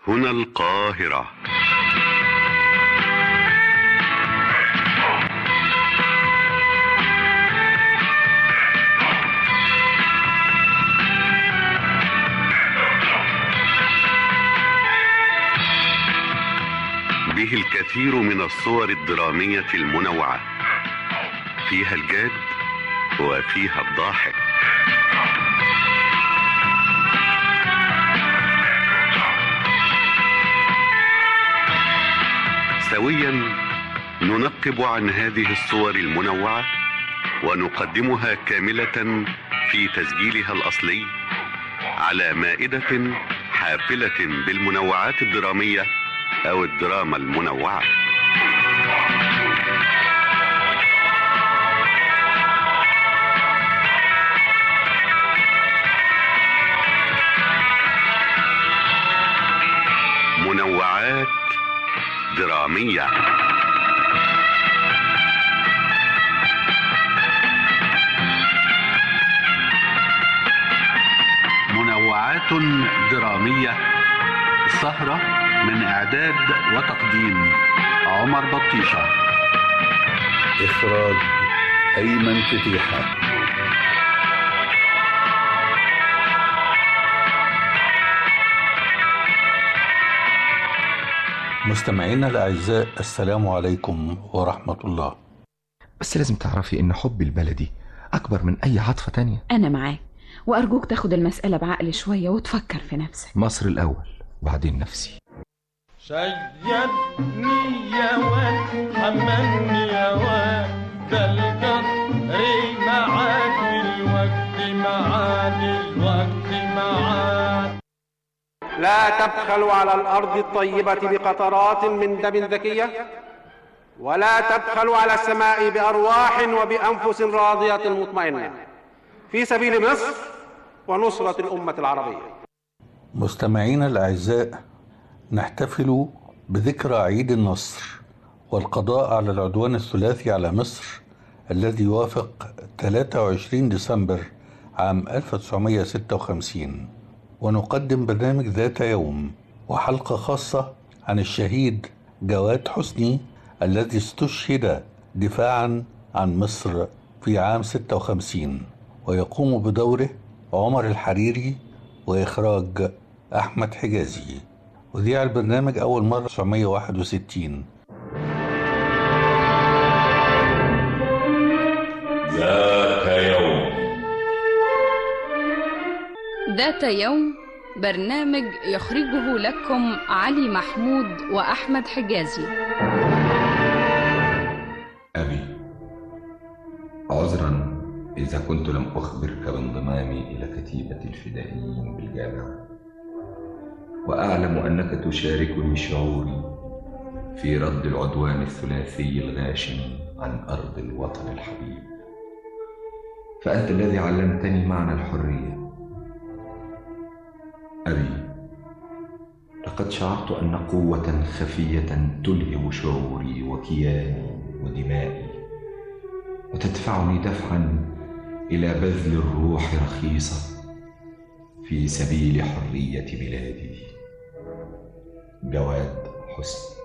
هنا القاهرة به الكثير من الصور الدرامية المنوعة فيها الجاد وفيها الضاحك سويا ننقب عن هذه الصور المنوعة ونقدمها كاملة في تسجيلها الأصلي على مائدة حافلة بالمنوعات الدرامية أو الدراما المنوعة منوعات درامية منوعات درامية سهرة من إعداد وتقديم عمر بطيشة إخراج أيمن فتيحة مستمعينا الأعزاء السلام عليكم ورحمة الله بس لازم تعرفي ان حبي البلدي اكبر من اي عاطفة تانية أنا معاك وأرجوك تاخد المسألة بعقل شوية وتفكر في نفسك مصر الاول وبعدين نفسي شيدني يا واد حملني يا واد ده القطر معاك الوقت معاد الوقت معاد لا تبخلوا على الأرض الطيبة بقطرات من دم ذكية ولا تبخلوا على السماء بأرواح وبأنفس راضية مطمئنة في سبيل مصر ونصرة الأمة العربية مستمعينا الأعزاء نحتفل بذكرى عيد النصر والقضاء على العدوان الثلاثي على مصر الذي يوافق 23 ديسمبر عام 1956 ونقدم برنامج ذات يوم وحلقة خاصة عن الشهيد جواد حسني الذي استشهد دفاعا عن مصر في عام 56 ويقوم بدوره عمر الحريري وإخراج أحمد حجازي وذيع البرنامج أول مرة 1961 ذات يوم ذات يوم برنامج يخرجه لكم علي محمود وأحمد حجازي أبي عذرا إذا كنت لم أخبرك بانضمامي إلى كتيبة الفدائيين بالجامعة وأعلم أنك تشاركني شعوري في رد العدوان الثلاثي الغاشم عن أرض الوطن الحبيب فأنت الذي علمتني معنى الحرية أبي لقد شعرت أن قوة خفية تلهب شعوري وكياني ودمائي وتدفعني دفعا إلى بذل الروح رخيصة في سبيل حرية بلادي جواد حسني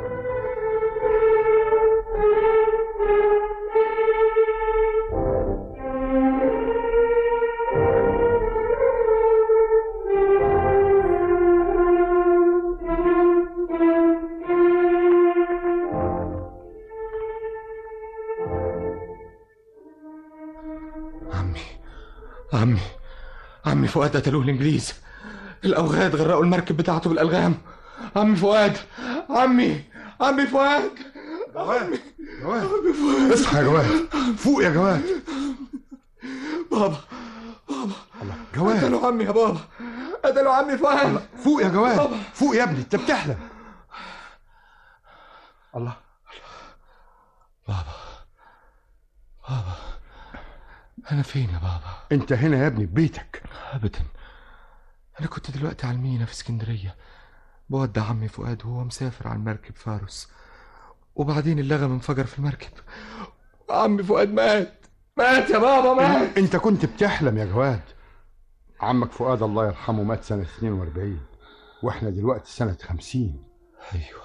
عمي عمي عمي فؤاد قتلوه الانجليز الاوغاد غرقوا المركب بتاعته بالالغام عمي فؤاد عمي عمي فؤاد جواد جواد اصحى يا جواد فوق يا جواد بابا بابا جواد قتلوا عمي يا بابا قتلوا عمي فؤاد فوق يا جواد بابا. فوق يا ابني انت بتحلم الله بابا بابا انا فين يا بابا انت هنا يا ابني في بيتك ابدا انا كنت دلوقتي على المينا في اسكندريه بودع عمي فؤاد وهو مسافر على المركب فارس وبعدين اللغم انفجر في المركب عمي فؤاد مات مات يا بابا مات انت كنت بتحلم يا جواد عمك فؤاد الله يرحمه مات سنة 42 واحنا دلوقتي سنة خمسين ايوه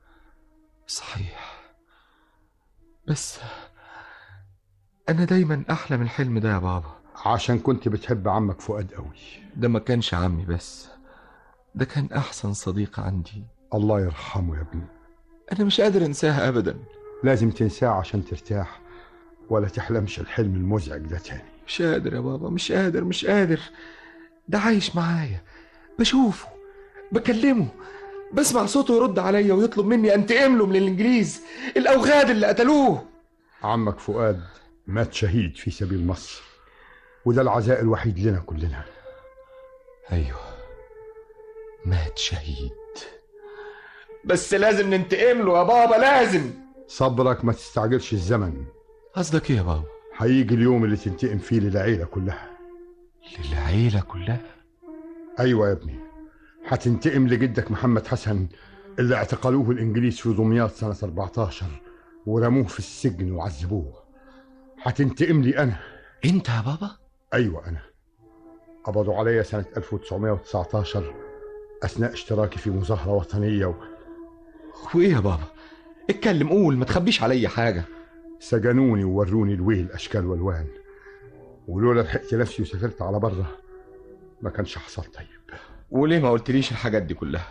صحيح بس انا دايما احلم الحلم ده يا بابا عشان كنت بتحب عمك فؤاد قوي ده ما كانش عمي بس ده كان احسن صديق عندي الله يرحمه يا ابني انا مش قادر انساها ابدا لازم تنساه عشان ترتاح ولا تحلمش الحلم المزعج ده تاني مش قادر يا بابا مش قادر مش قادر ده عايش معايا بشوفه بكلمه بسمع صوته يرد عليا ويطلب مني انتقم له من الانجليز الاوغاد اللي قتلوه عمك فؤاد مات شهيد في سبيل مصر وده العزاء الوحيد لنا كلنا ايوه مات شهيد بس لازم ننتقم له يا بابا لازم صبرك ما تستعجلش الزمن قصدك ايه يا بابا هيجي اليوم اللي تنتقم فيه للعيلة كلها للعيلة كلها أيوة يا ابني هتنتقم لجدك محمد حسن اللي اعتقلوه الإنجليز في دمياط سنة 14 ورموه في السجن وعذبوه هتنتقم لي أنا انت يا بابا أيوة أنا قبضوا عليا سنة 1919 أثناء اشتراكي في مظاهرة وطنية و... وايه يا بابا اتكلم قول ما تخبيش عليا حاجة سجنوني ووروني الويل أشكال والوان ولولا لحقت نفسي وسافرت على بره ما كانش حصل طيب وليه ما قلتليش الحاجات دي كلها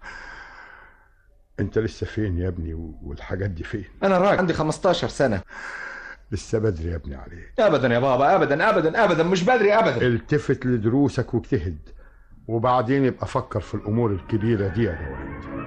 انت لسه فين يا ابني والحاجات دي فين انا راجل عندي 15 سنة لسه بدري يا ابني عليك ابدا يا بابا ابدا ابدا ابدا مش بدري ابدا التفت لدروسك واجتهد وبعدين يبقى فكر في الامور الكبيره دي يا جواد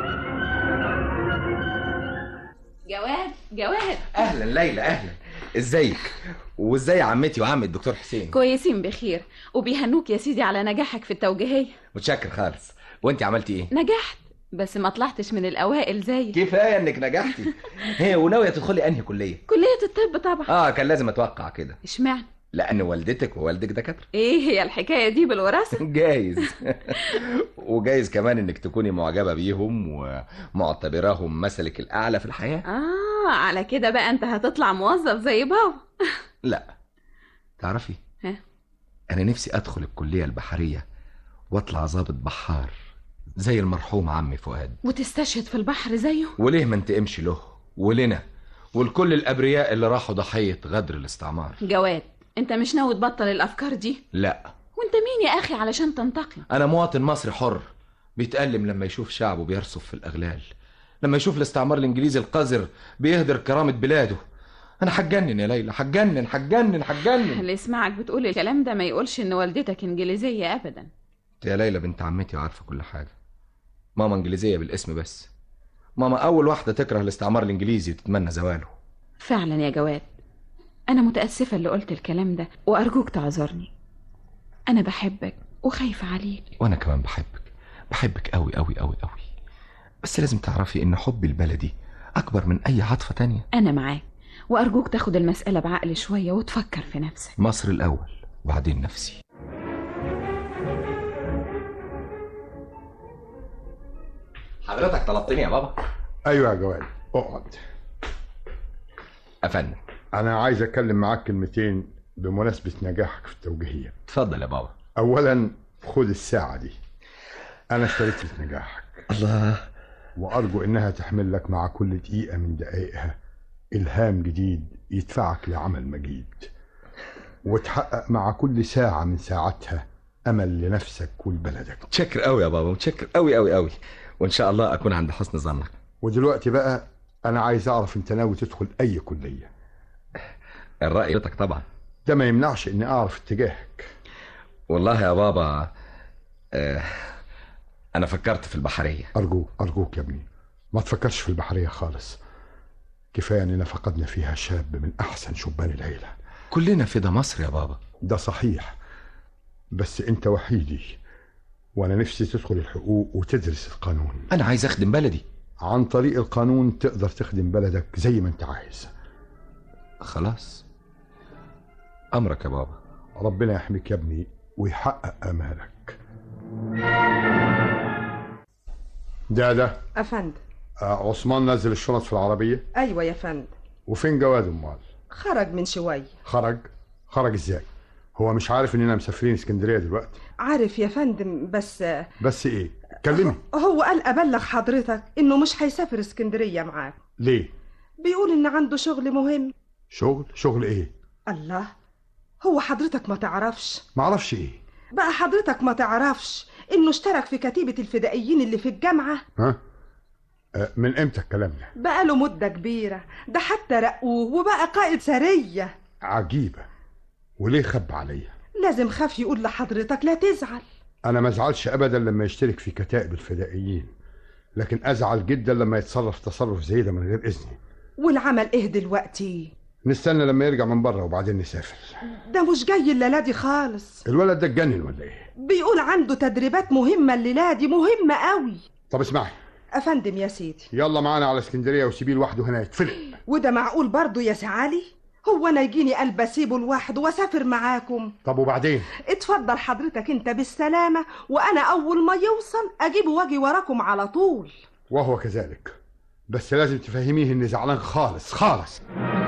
جواد جواد اهلا ليلى اهلا ازيك وازاي عمتي وعم الدكتور حسين كويسين بخير وبيهنوك يا سيدي على نجاحك في التوجيهية متشكر خالص وانت عملتي ايه نجحت بس ما طلعتش من الأوائل زي كفايه انك نجحتي هي وناويه تدخلي انهي كليه كلية الطب طبعا اه كان لازم اتوقع كده اشمعنى لان والدتك ووالدك دكاتره ايه هي الحكاية دي بالوراثة جايز وجايز كمان انك تكوني معجبه بيهم ومعتبراهم مثلك الاعلى في الحياه اه على كده بقى انت هتطلع موظف زي بابا لا تعرفي ها؟ انا نفسي ادخل الكليه البحريه واطلع ضابط بحار زي المرحوم عمي فؤاد وتستشهد في البحر زيه وليه ما انتقمش له ولنا ولكل الابرياء اللي راحوا ضحيه غدر الاستعمار جواد انت مش ناوي تبطل الافكار دي لا وانت مين يا اخي علشان تنتقم انا مواطن مصري حر بيتألم لما يشوف شعبه بيرصف في الاغلال لما يشوف الاستعمار الانجليزي القذر بيهدر كرامه بلاده انا هتجنن يا ليلى هتجنن هتجنن هتجنن اللي يسمعك بتقول الكلام ده ما يقولش ان والدتك انجليزية ابدا انت يا ليلى بنت عمتي وعارفه كل حاجه ماما انجليزيه بالاسم بس ماما اول واحده تكره الاستعمار الانجليزي وتتمنى زواله فعلا يا جواد انا متاسفه اللي قلت الكلام ده وارجوك تعذرني انا بحبك وخايفه عليك وانا كمان بحبك بحبك قوي قوي قوي قوي بس لازم تعرفي ان حبي البلدي اكبر من اي عاطفه تانية انا معاك وارجوك تاخد المساله بعقل شويه وتفكر في نفسك مصر الاول وبعدين نفسي حضرتك طلبتني يا بابا ايوه يا جواد اقعد افندم انا عايز اتكلم معاك كلمتين بمناسبه نجاحك في التوجيهيه اتفضل يا بابا اولا خد الساعه دي انا اشتريت لك نجاحك الله وارجو انها تحمل لك مع كل دقيقه من دقائقها الهام جديد يدفعك لعمل مجيد وتحقق مع كل ساعه من ساعاتها امل لنفسك ولبلدك متشكر قوي يا بابا متشكر قوي قوي قوي وان شاء الله اكون عند حسن ظنك ودلوقتي بقى انا عايز اعرف انت ناوي تدخل اي كليه الراي حضرتك طبعا ده ما يمنعش اني اعرف اتجاهك والله يا بابا آه انا فكرت في البحريه ارجوك ارجوك يا ابني ما تفكرش في البحريه خالص كفايه اننا فقدنا فيها شاب من احسن شبان العيله كلنا فدا مصر يا بابا ده صحيح بس انت وحيدي وانا نفسي تدخل الحقوق وتدرس القانون انا عايز اخدم بلدي عن طريق القانون تقدر تخدم بلدك زي ما انت عايز خلاص امرك يا بابا ربنا يحميك يا ابني ويحقق امالك ده ده أفند آه عثمان نزل الشنط في العربيه أيوة يا فند وفين جواد امال خرج من شوية خرج خرج ازاي هو مش عارف اننا مسافرين اسكندريه دلوقتي عارف يا فندم بس بس ايه اتكلمي هو قال ابلغ حضرتك انه مش هيسافر اسكندريه معاك ليه بيقول ان عنده شغل مهم شغل شغل ايه الله هو حضرتك ما تعرفش معرفش ايه بقى حضرتك ما تعرفش انه اشترك في كتيبة الفدائيين اللي في الجامعة ها آه، من امتى الكلام ده بقى له مدة كبيرة ده حتى رقوه وبقى قائد سرية عجيبة وليه خب عليا لازم خاف يقول لحضرتك لا تزعل انا ما ازعلش ابدا لما يشترك في كتائب الفدائيين لكن ازعل جدا لما يتصرف تصرف زي ده من غير اذني والعمل ايه دلوقتي نستنى لما يرجع من بره وبعدين نسافر ده مش جاي الليلة دي خالص الولد ده اتجنن ولا ايه بيقول عنده تدريبات مهمة الليلة دي مهمة قوي طب اسمعي افندم يا سيدي يلا معانا على اسكندريه وسيبيه لوحده هنا يتفلق وده معقول برضه يا سعالي هو انا يجيني قلب اسيبه لوحده واسافر معاكم طب وبعدين اتفضل حضرتك انت بالسلامة وانا اول ما يوصل اجيبه واجي وراكم على طول وهو كذلك بس لازم تفهميه اني زعلان خالص خالص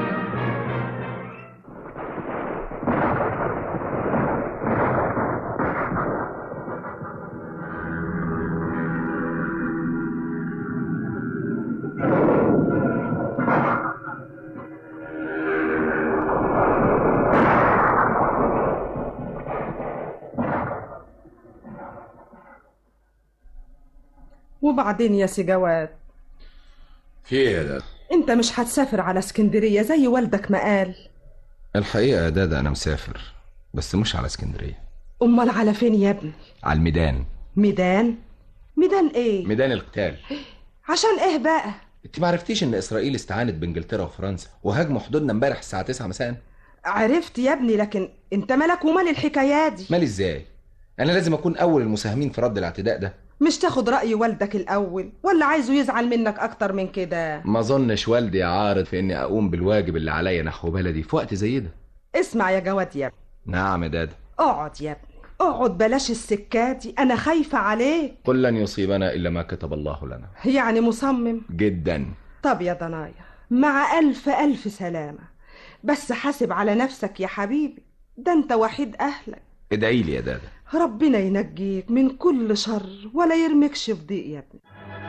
وبعدين يا سي جواد في ايه يا دادا انت مش هتسافر على اسكندرية زي والدك ما قال الحقيقة يا دادا أنا مسافر بس مش على اسكندرية امال على فين يا ابني على الميدان ميدان ميدان ايه ميدان القتال عشان ايه بقى انت ما عرفتيش ان اسرائيل استعانت بانجلترا وفرنسا وهاجموا حدودنا امبارح الساعة 9 مساء عرفت يا ابني لكن انت مالك ومال الحكايات دي مالي ازاي انا لازم اكون اول المساهمين في رد الاعتداء ده مش تاخد رأي والدك الأول ولا عايزه يزعل منك أكتر من كده ما اظنش والدي عارض في اني اقوم بالواجب اللي عليا نحو بلدي في وقت زي ده اسمع يا جواد يا ابني نعم يا دادا اقعد يا ابني اقعد بلاش السكاتي أنا خايفة عليك قل لن يصيبنا الا ما كتب الله لنا يعني مصمم جدا طب يا ضنايا مع ألف ألف سلامة بس حاسب على نفسك يا حبيبي ده انت وحيد أهلك ادعي لي يا دادا ربنا ينجيك من كل شر ولا يرمكش في ضيق يا ابني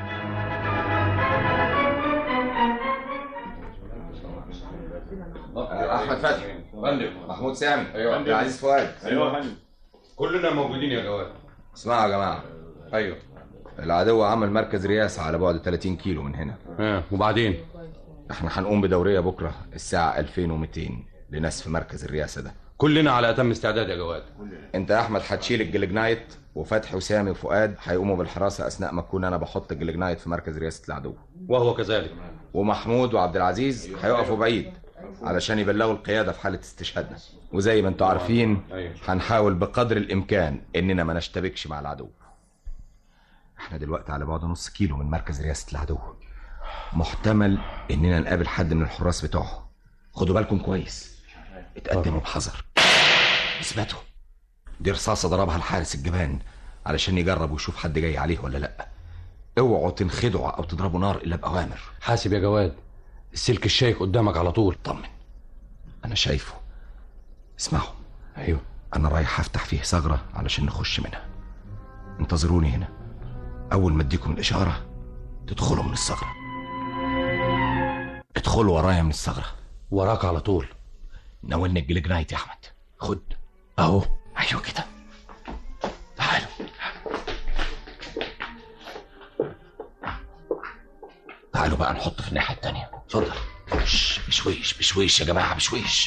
احمد فتحي فندم محمود سامي ايوه عبد العزيز فؤاد ايوه يا فندم كلنا موجودين يا جواد اسمعوا يا جماعه ايوه العدو عمل مركز رئاسة على بعد 30 كيلو من هنا اه وبعدين احنا هنقوم بدورية بكرة الساعة 2200 لنسف مركز الرئاسة ده كلنا على اتم استعداد يا جواد انت يا احمد هتشيل الجلجنايت وفتحي وسامي وفؤاد هيقوموا بالحراسة اثناء ما اكون انا بحط الجلجنايت في مركز رئاسة العدو وهو كذلك ومحمود وعبد العزيز هيقفوا بعيد علشان يبلغوا القيادة في حالة استشهادنا وزي ما انتوا عارفين ايوه هنحاول بقدر الامكان اننا ما نشتبكش مع العدو احنا دلوقتي على بعد نص كيلو من مركز رئاسة العدو محتمل اننا نقابل حد من الحراس بتوعه خدوا بالكم كويس اتقدموا بحذر اثبتوا دي رصاصة ضربها الحارس الجبان علشان يجرب ويشوف حد جاي عليه ولا لا اوعوا تنخدعوا او تضربوا نار الا باوامر حاسب يا جواد السلك الشايك قدامك على طول طمن انا شايفه اسمعوا ايوه انا رايح افتح فيه ثغرة علشان نخش منها انتظروني هنا اول ما اديكم الاشارة تدخلوا من الثغرة ادخلوا ورايا من الثغرة وراك على طول ناولني الجلجنايت يا احمد خد اهو ايوه كده تعالوا تعالوا بقى نحط في الناحية التانية اتفضل شش، بشويش بشويش يا جماعة بشويش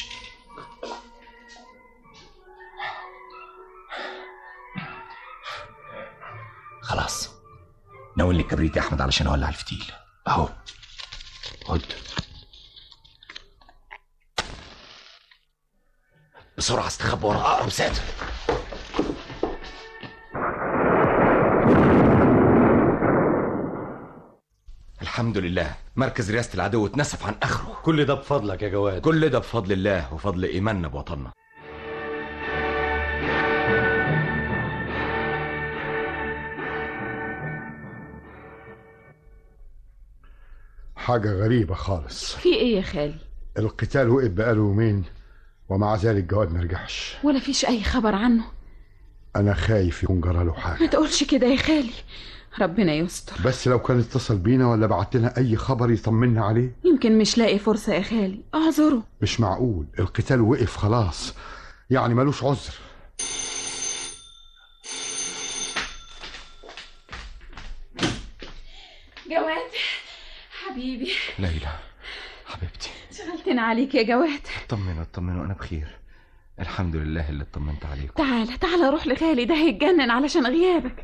خلاص ناولني الكبريت يا احمد علشان اولع الفتيل اهو خد بسرعة استخبى ورا اقرب ساتر الحمد لله مركز رئاسة العدو اتنسف عن اخره كل ده بفضلك يا جواد كل ده بفضل الله وفضل ايماننا بوطننا حاجة غريبة خالص في ايه يا خالي القتال وقف بقاله يومين ومع ذلك جواد ما رجعش ولا فيش اي خبر عنه أنا خايف يكون جرى له حاجة ما تقولش كده يا خالي ربنا يستر بس لو كان اتصل بينا ولا بعت لنا اي خبر يطمنا عليه يمكن مش لاقي فرصة يا خالي اعذره مش معقول القتال وقف خلاص يعني ملوش عذر جواد حبيبي ليلى حبيبتي شغلتنا عليك يا جواد اطمنوا اطمنوا انا بخير الحمد لله اللي اطمنت عليكم تعالى تعالى روح لخالي ده هيتجنن علشان غيابك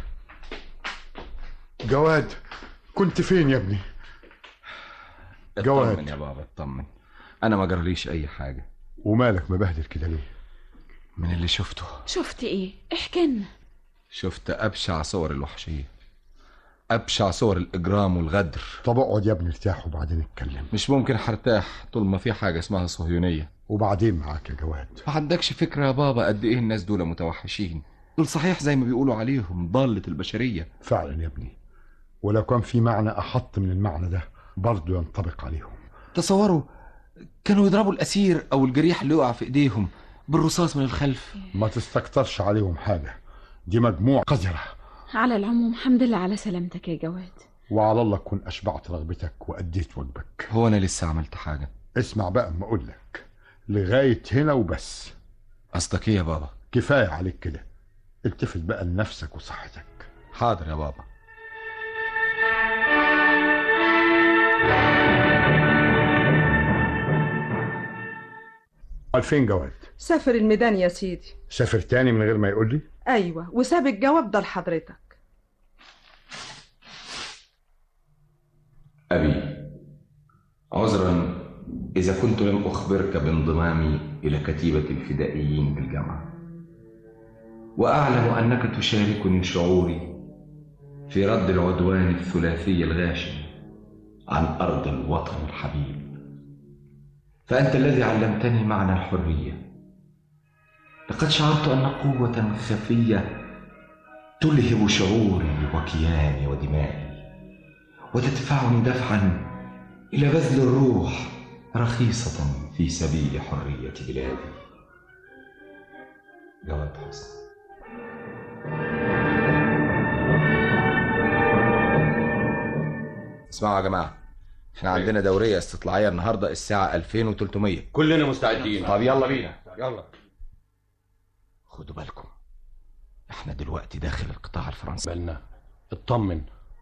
جواد كنت فين يا ابني جواد. اطمن يا بابا اطمن انا ما جراليش اي حاجه ومالك مبهدل كده ليه من اللي شفته شفت ايه احكي لنا شفت ابشع صور الوحشيه ابشع صور الاجرام والغدر طب اقعد يا ابني ارتاح وبعدين نتكلم مش ممكن هرتاح طول ما في حاجه اسمها صهيونيه وبعدين معاك يا جواد ما عندكش فكره يا بابا قد ايه الناس دول متوحشين دول صحيح زي ما بيقولوا عليهم ضالة البشرية فعلا يا ابني ولو كان في معنى احط من المعنى ده برضه ينطبق عليهم تصوروا كانوا يضربوا الأسير أو الجريح اللي يقع في إيديهم بالرصاص من الخلف ما تستكترش عليهم حاجه دي مجموعه قذره على العموم الحمد لله على سلامتك يا جواد وعلى الله تكون اشبعت رغبتك واديت واجبك هو أنا لسه عملت حاجة اسمع بقى ما اقول لك لغايه هنا وبس قصدك إيه يا بابا كفايه عليك كده التفت بقى لنفسك وصحتك حاضر يا بابا قال فين جواد سافر الميدان يا سيدي سافر تاني من غير ما يقول لي ايوه وساب الجواب ده لحضرتك أبي عذرا إذا كنت لم أخبرك بانضمامي إلى كتيبة الفدائيين بالجامعة وأعلم أنك تشاركني شعوري في رد العدوان الثلاثي الغاشم عن أرض الوطن الحبيب فأنت الذي علمتني معنى الحرية لقد شعرت أن قوة خفية تلهب شعوري وكياني ودمائي وتدفعني دفعا إلى بذل الروح رخيصة في سبيل حرية بلادي جواد حسن اسمعوا يا جماعة احنا عندنا دورية استطلاعية النهاردة الساعة 2300 كلنا مستعدين طب يلا بينا يلا خدوا بالكم احنا دلوقتي داخل القطاع الفرنسي بالنا اطمن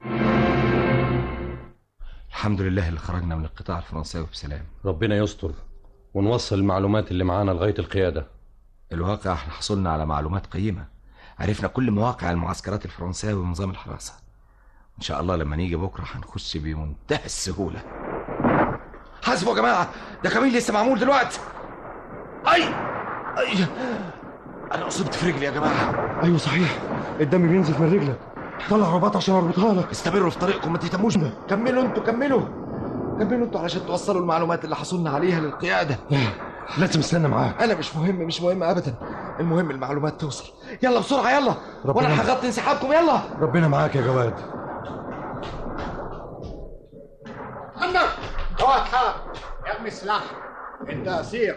الحمد لله اللي خرجنا من القطاع الفرنساوي بسلام ربنا يستر ونوصل المعلومات اللي معانا لغاية القيادة الواقع احنا حصلنا على معلومات قيمة عرفنا كل مواقع المعسكرات الفرنساوي ونظام الحراسة ان شاء الله لما نيجي بكرة هنخش بمنتهى السهولة حاسبوا يا جماعة ده كمين لسه معمول دلوقتي اي اي انا اصبت في رجلي يا جماعة ايوه صحيح الدم بينزف من رجلك طلع رباط عشان اربطها لك استمروا في طريقكم ما تهتموش كملوا انتوا كملوا كملوا انتوا علشان توصلوا المعلومات اللي حصلنا عليها للقيادة لازم استنى معاك انا مش مهم مش مهم ابدا المهم المعلومات توصل يلا بسرعة يلا ربنا وانا معاك. هغطي انسحابكم يلا ربنا معاك يا جواد عندك جواد حار ارمي السلاح انت اسير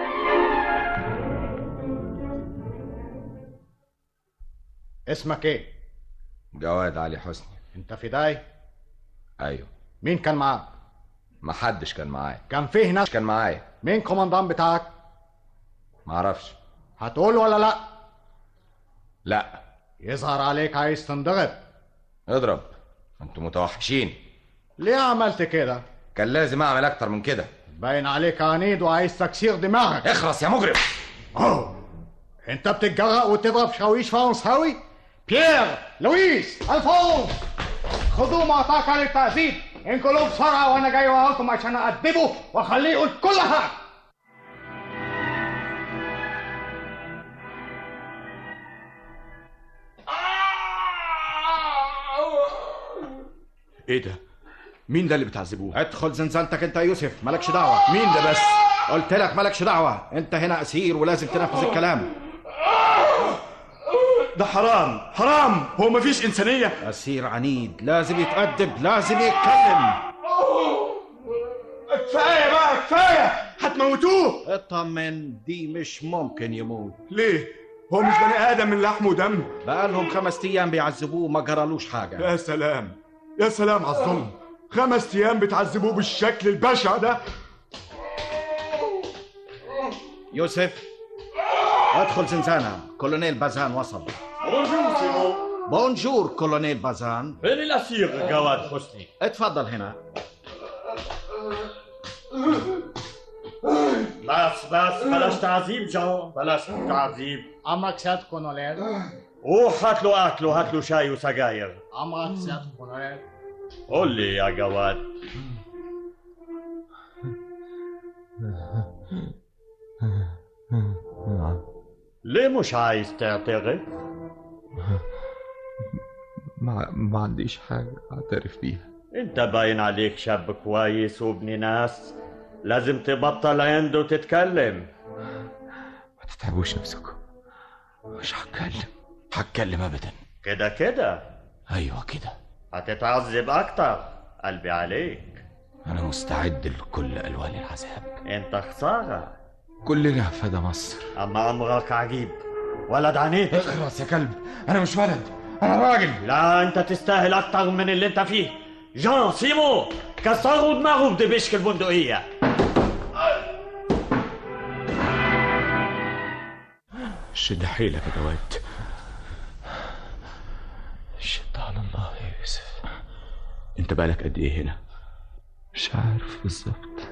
اسمك ايه؟ جواد علي حسني انت فداي؟ ايوه مين كان معاك؟ محدش كان معايا كان فيه ناس كان معايا مين كوماندان بتاعك؟ معرفش هتقول ولا لا؟ لا يظهر عليك عايز تنضغط اضرب انتوا متوحشين ليه عملت كده؟ كان لازم اعمل اكتر من كده باين عليك عنيد وعايز تكسير دماغك اخلص يا مجرم اوه انت بتتجرأ وتضرب شاويش فرنساوي؟ بيير لويس الفونس خدوه معطاك للتأديب انقلوا بسرعة وانا جاي وراكم عشان أدبه واخليه يقول كل حاجة ايه ده؟ مين ده اللي بتعذبوه؟ ادخل زنزانتك انت يا يوسف مالكش دعوة مين ده بس؟ قلت لك مالكش دعوة انت هنا اسير ولازم تنفذ الكلام ده حرام حرام هو مفيش إنسانية اسير عنيد لازم يتأدب لازم يتكلم كفاية بقى كفاية هتموتوه اطمن دي مش ممكن يموت ليه؟ هو مش بني ادم من لحم ودم بقالهم خمس ايام بيعذبوه ما جرالوش حاجه يا سلام يا سلام على الظلم خمس ايام بتعذبوه بالشكل البشع ده يوسف ادخل زنزانة كولونيل بازان وصل بونجور سيمو بونجور كولونيل بازان فين الاسير جواد حسني اتفضل هنا بس بس بلاش تعذيب جون بلاش تعذيب امرك سيادة كولونيل روح هات له اكل وهات له شاي وسجاير امرك سيادة كولونيل قول لي يا جواد ليه مش عايز تعترف؟ ما, ما عنديش حاجة أعترف بيها انت باين عليك شاب كويس وابن ناس لازم تبطل عند وتتكلم ما تتعبوش نفسكم مش هتكلم هتكلم أبدا كده كده أيوة كده هتتعذب اكتر قلبي عليك أنا مستعد لكل ألوان العذاب انت خسارة كلنا فدا مصر اما امرك عجيب ولد عنيد اخلص يا كلب أنا مش ولد أنا راجل لا انت تستاهل اكتر من اللي انت فيه جان سيمو كسروا دماغه بدبشك البندقية شد حيلك يا جواد شد على الله يا يوسف انت بقالك قد ايه هنا مش عارف بالظبط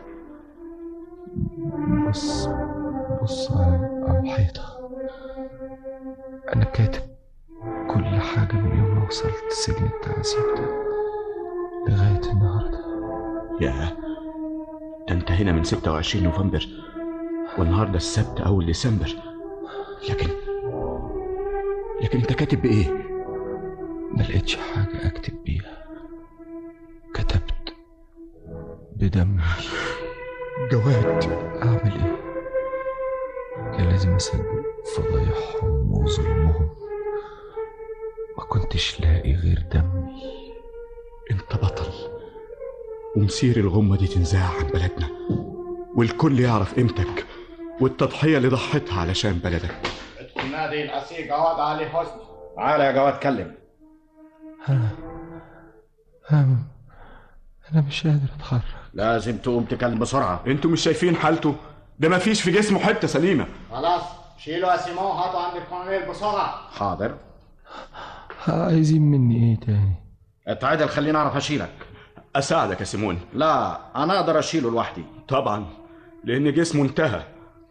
بص بص على على الحيطة أنا كاتب كل حاجة من يوم ما وصلت سجن التعذيب ده لغاية النهاردة يا ده انت هنا من 26 نوفمبر والنهارده السبت اول ديسمبر لكن لكن انت كاتب بايه ما لقيتش حاجة أكتب بيها كتبت بدمي جواد أعمل إيه؟ كان لازم أسبب فضايحهم وظلمهم ما كنتش لاقي غير دمي انت بطل ومسير الغمة دي تنزاع عن بلدنا والكل يعرف قيمتك والتضحية اللي ضحيتها علشان بلدك ادخل نادي الاسير جواد علي حسني تعال يا جواد كلم أنا أنا أنا مش قادر أتحرك لازم تقوم تكلم بسرعة انتوا مش شايفين حالته ده مفيش في جسمه حتة سليمة خلاص شيلوا يا سيمون هاتوا عند الكولونيل بسرعة حاضر عايزين مني إيه تاني؟ اتعادل خليني أعرف أشيلك أساعدك يا سيمون لا أنا أقدر أشيله لوحدي طبعا لأن جسمه انتهى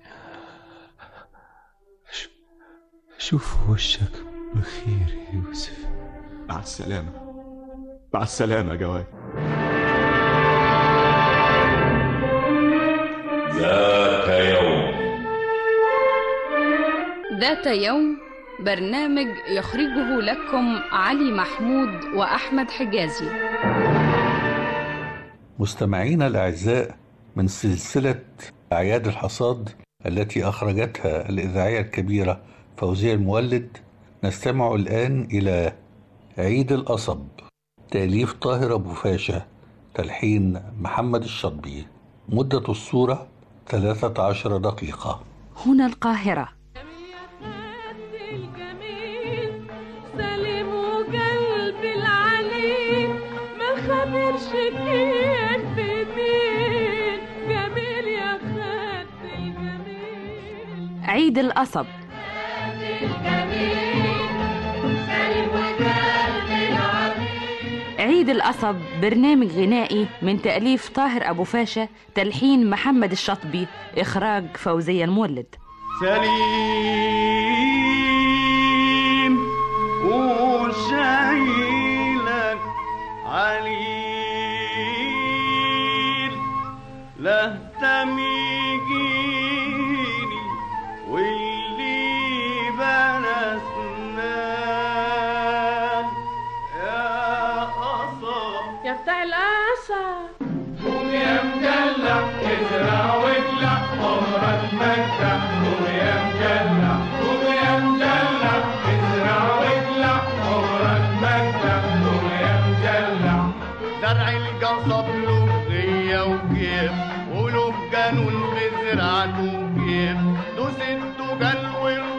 شوف وشك بخير يا يوسف مع السلامة مع السلامة يا جواد ذات يوم ذات يوم برنامج يخرجه لكم علي محمود وأحمد حجازي مستمعينا الأعزاء من سلسلة أعياد الحصاد التي أخرجتها الإذاعية الكبيرة فوزية المولد نستمع الآن إلى عيد القصب تأليف طاهر أبو فاشا تلحين محمد الشطبي مدة الصورة 13 دقيقة هنا القاهرة سليم وقلب العليم ما خبرش كيف بمين جميل يا خد الجميل عيد القصب عيد القصب برنامج غنائي من تأليف طاهر أبو فاشا تلحين محمد الشطبي إخراج فوزية المولد سليم وشايلك عليل لهتم يجيني واللي بنى اسنان يا قصب يا بتاع القصب قوم يا مدلع ازرع واطلع عمرك ما انت قوم يا مدلع قوم يا مدلع ازرع واطلع عمرك ما انت قوم يا مدلع زرع القصب له غية وكيف وله بجنون بزرعته كيف دوس التجل والرمل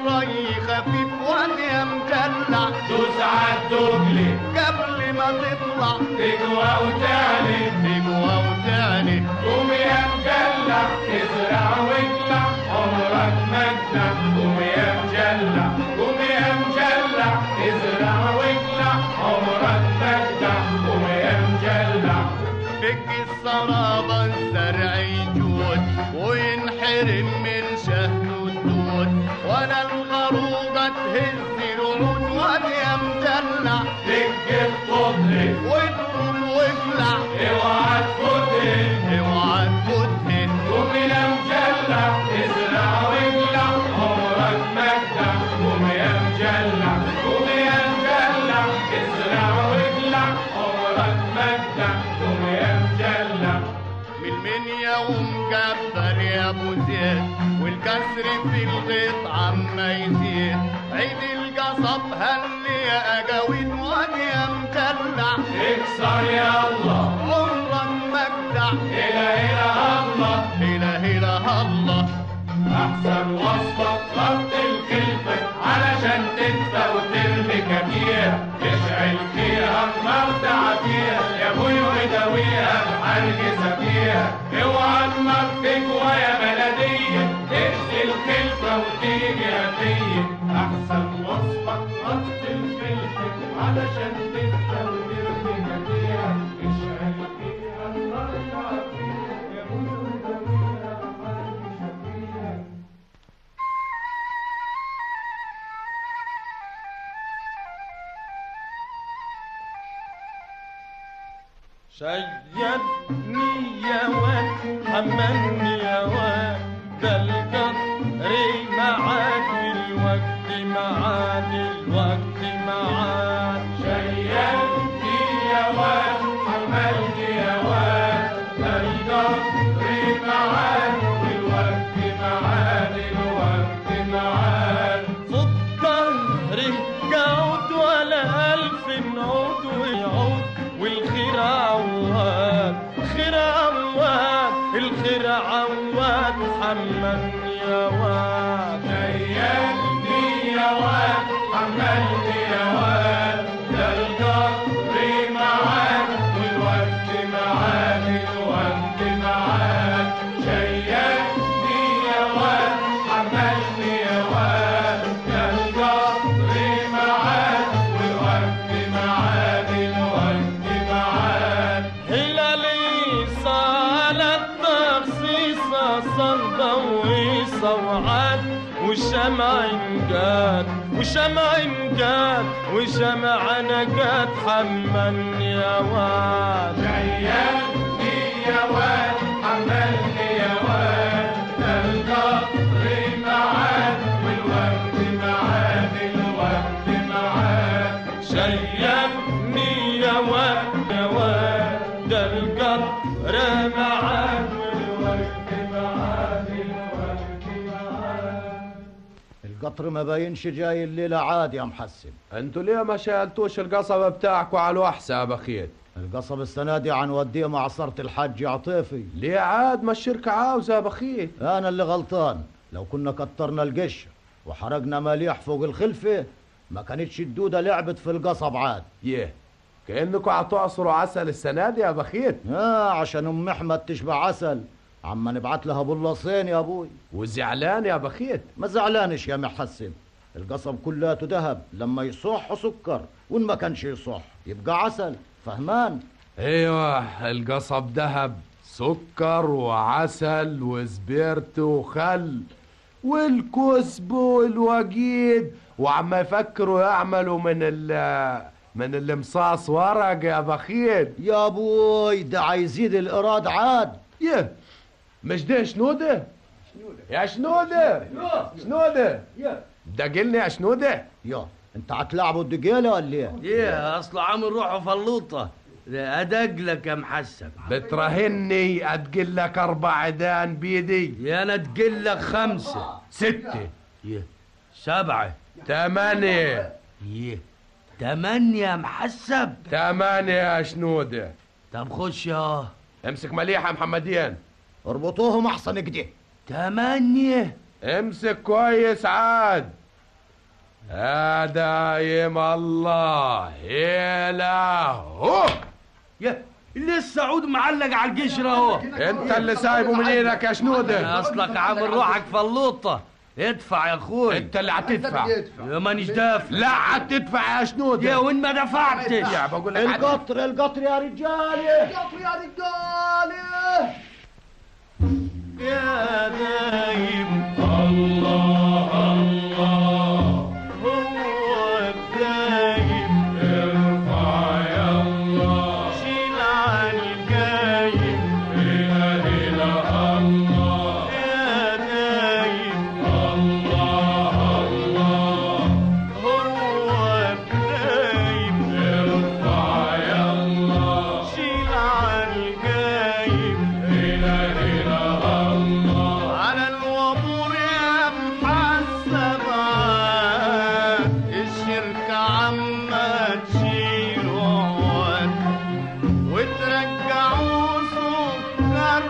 الري خفيف وانا مدلع دوس عالدجل قبل ما تطلع تجوى وتعلي تجوى وتعلي قوم يا مجلع ازرع واجلع عمرك ما تجلع قوم يا مجلع قوم يا مجلع ازرع واجلع عمرك ما تجلع قوم يا مجلع فك السرابة الزرع يجود وينحرم من شهد الدود ولا الخروجة تهز العود وانا مدلع دج الخضر واضرب واخلع اوعى تفوتهن اوعى تفوتهن قوم يا مجلع ازرع واجلع عمرك ما تجلع قوم يا مجلع قوم يا مجلع ازرع واجلع عمرك ما تجلع قوم يا مجلع من من يوم جبر يا ابو زيد والكسر في الغيط عما يزيد عيد القصب هل يا اجاويد وانا مدلع اكسر يا الله عمرك ما ابدع إله إله الله اله اله الله احسن وصفة خط الخلفة علشان تدفى وترمي كتير اشعل فيها النار تعافيها يا ابوي وداويها بحرج سفيها اوعى النار تجوى يا بلدية تأذي الخلفة وتيجي هدية احسن وصفة خط الخلفة علشان تدفى وترمي كتير اشعل فيها النار تعافيها يا ابوي وداويها بحرج سفيها شيدني يا واد حملني يا واد ده القطر معاد الوقت معاد الوقت معاد شيلتي يا واد حملتي يا واد ده القطر معاد والوقت معاد الوقت معاد صوت ظهري قعد ولا ألف نعود ويعود والخير عواد خير عواد الخير عواد حملني يا واد شيلتي يا واد حملتي يا واد ده القطر معاد والوقت معاد الوقت معاد شيلتي يا واد حملتي يا واد ده القطر معاد والوقت معاد الوقت معاد هلالي صالت تخصيصة صلبة ويصة وعاد وشمع انجاد وشمع انجاد وشمع نجاد حملني يا واد شيلتي يا واد حملني يا واد ده القطر معاد والوقت معاد الوقت معاد شيلني يا واد يا واد ده القطر معاد والوقت معاد الوقت معاد القطر ما باينش جاي الليلة عادي يا محسن انتوا ليه ما شالتوش القصبة بتاعكوا على الوحسة يا بخيت القصب السنة دي عنوديه معصرة الحج عطيفي ليه عاد ما الشركة عاوزة يا بخيت أنا اللي غلطان لو كنا كترنا القش وحرقنا مليح فوق الخلفة ما كانتش الدودة لعبت في القصب عاد يه كأنكوا هتعصروا عسل السنة دي يا بخيت اه عشان ام احمد تشبع عسل عما نبعت لها بلاصين يا ابوي وزعلان يا بخيت ما زعلانش يا محسن القصب كلاته ذهب لما يصح سكر وان ما كانش يصح يبقى عسل فهمان ايوه القصب دهب سكر وعسل وزبيرت وخل والكسب والوجيد وعم يفكروا يعملوا من ال من المصاص ورق يا بخيت يا ابوي ده عايزيد الاراد عاد يه مش ده شنودة يا شنودة شنودة دقلني يا شنودة يا انت هتلعبوا الدجالة ولا ايه؟ ايه اصل عامل روحه فلوطه ده ادق لك يا محسب بترهني اتقل لك اربع عيدان بيدي يا انا اتقل لك خمسه ستة يه سبعه ثمانية يه تمانية يا محسب ثمانية يا شنودة طب خش يا امسك مليحة يا محمديان اربطوهم احسن كده تمانية امسك كويس عاد يا دايم الله يا لهو يا لسه عود معلق على القشرة اهو انت اللي سايبه من ايدك يا شنودة اصلك عامل روحك فلوطة ادفع يا اخوي انت اللي هتدفع يا مانيش دافع لا هتدفع يا شنودة يا وين ما دفعتش يا بقول لك هت- القطر القطر يا رجالي القطر يا رجالي يا دايم الله الله هو الدايم ارفع يا الله شيل عن الجايم هنا هنا الله يا دايم الله الله هو الدايم ارفع يا الله شيل عن الجايم هنا هنا الله على الوبور يا محسب الشركة عما تشيل وعواد وترجعوا سكر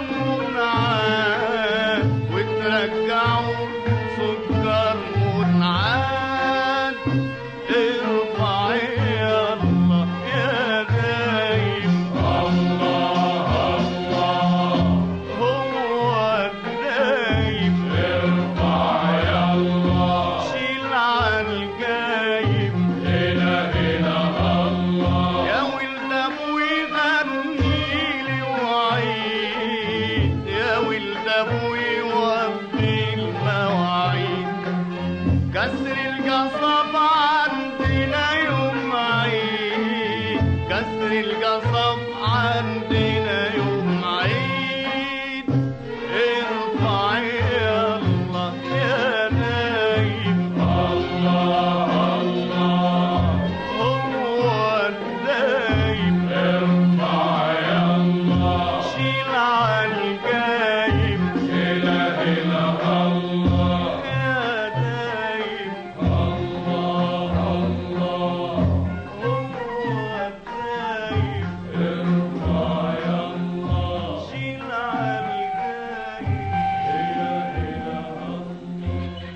منعاد وترجعوا سكر منعاد ارفع يا الله يا دايم الله الله هو الدايم ارفع يا الله شيل عن الجايم هنا هنا الله يا ولد ابوي غني لي وعيد يا ولد ابوي وفي المواعيد كسر القصب عندنا يوم عيد كسر القصب عندنا يوم عيد ارفع يا الله يا نايم الله الله هو الدايم ارفع يا الله شيل عن الجايم هنا هنا الله يا دايم الله الله هو الدايم ارفع يا الله شيل عن الجايم هنا هنا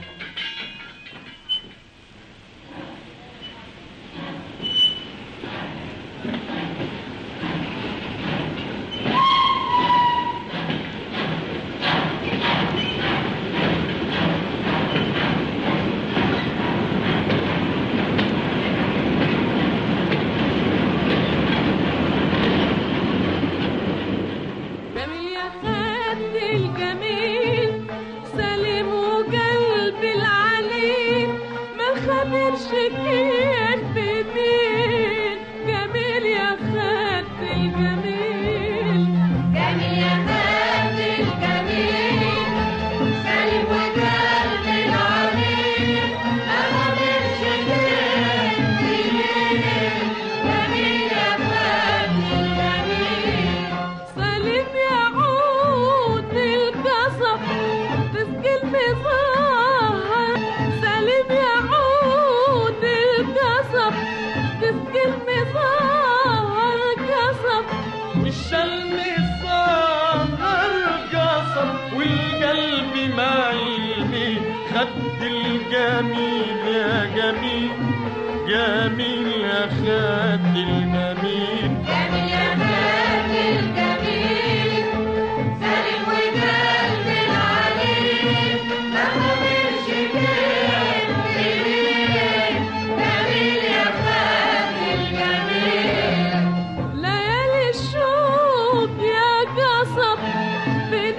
جميل يا خد الجميل سليم وقلبي العليل ما خبرش كان بمين جميل يا خد الجميل جميل يا خد الجميل سليم وقلبي العليل ما خبرش كان بمين جميل يا خد الجميل سليم يا عود القصب تسقي المظاهر سليم يا عود القصب تسقي المظاهر قصب والشلم الصغر قصر والقلب مايلني خد الجميل يا جميل جميل يا خد الجميل جميل يا خد الجميل سليم وقلبي العليل ما خبرش كان بمين جميل يا خد الجميل ليالي الشوق يا قصب بين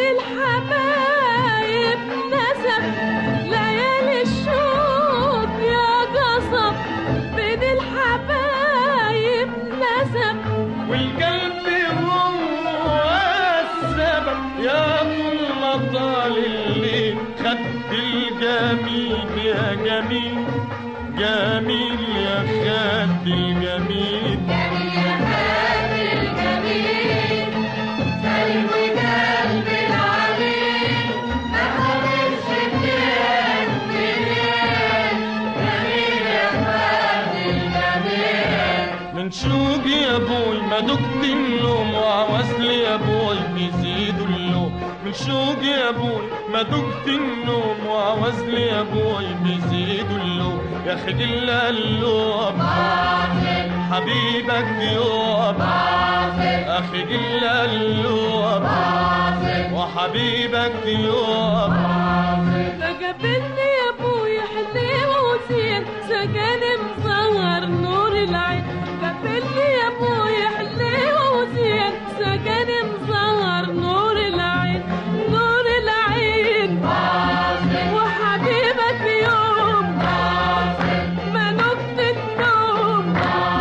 الحبايب نسب ليالي الشوق يا قصب بين الحبايب نسب والقلب هو السبب يا طول طال الليل خد الجميل يا جميل جميل يا خد الجميل جميل يا خد الجميل سليم وقلبي العليل ما خبرش كان بمين جميل يا خد الجميل من شوق يا ابوي ما دقت النوم وعوز لي يا ابوي بيزيدوا اللوم من شوقي يا ابوي ما دقت النوم وعوز لي يا ابوي بيزيدوا اللوم يا اخي قل اللوم حبيبك يوم اخي قل اللوم وحبيبك يوم قابلني يا ابويا حليوه وزين سكن مصور نور العين قابلني يا ابويا حليوه وزين سكن مصور نور العين نور العين وحبيبك يوم ما نقت النوم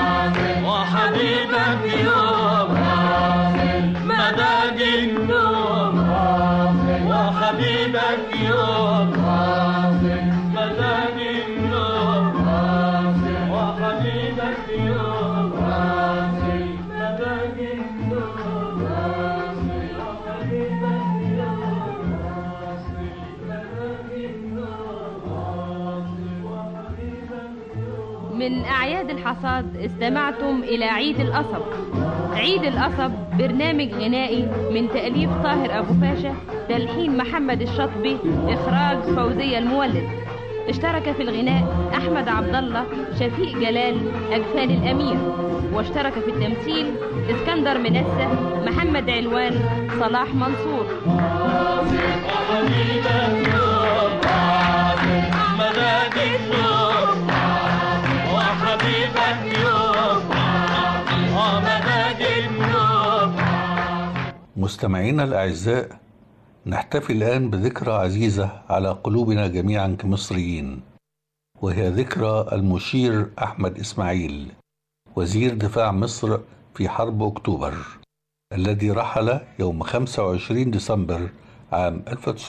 وحبيبك يوم ما داق النوم وحبيبك يوم ما داق النوم وحبيبك يوم ما داق النوم من أعياد الحصاد استمعتم إلى عيد القصب عيد القصب برنامج غنائي من تأليف طاهر أبو فاشا تلحين محمد الشطبي إخراج فوزية المولد اشترك في الغناء أحمد عبد الله شفيق جلال أجفال الأمير واشترك في التمثيل اسكندر منسة محمد علوان صلاح منصور وحبيبك يوم ما داق النوم وحبيبك يوم وما داق النوم مستمعينا الأعزاء نحتفي الآن بذكرى عزيزة على قلوبنا جميعا كمصريين وهي ذكرى المشير أحمد إسماعيل وزير دفاع مصر في حرب أكتوبر الذي رحل يوم 25 ديسمبر عام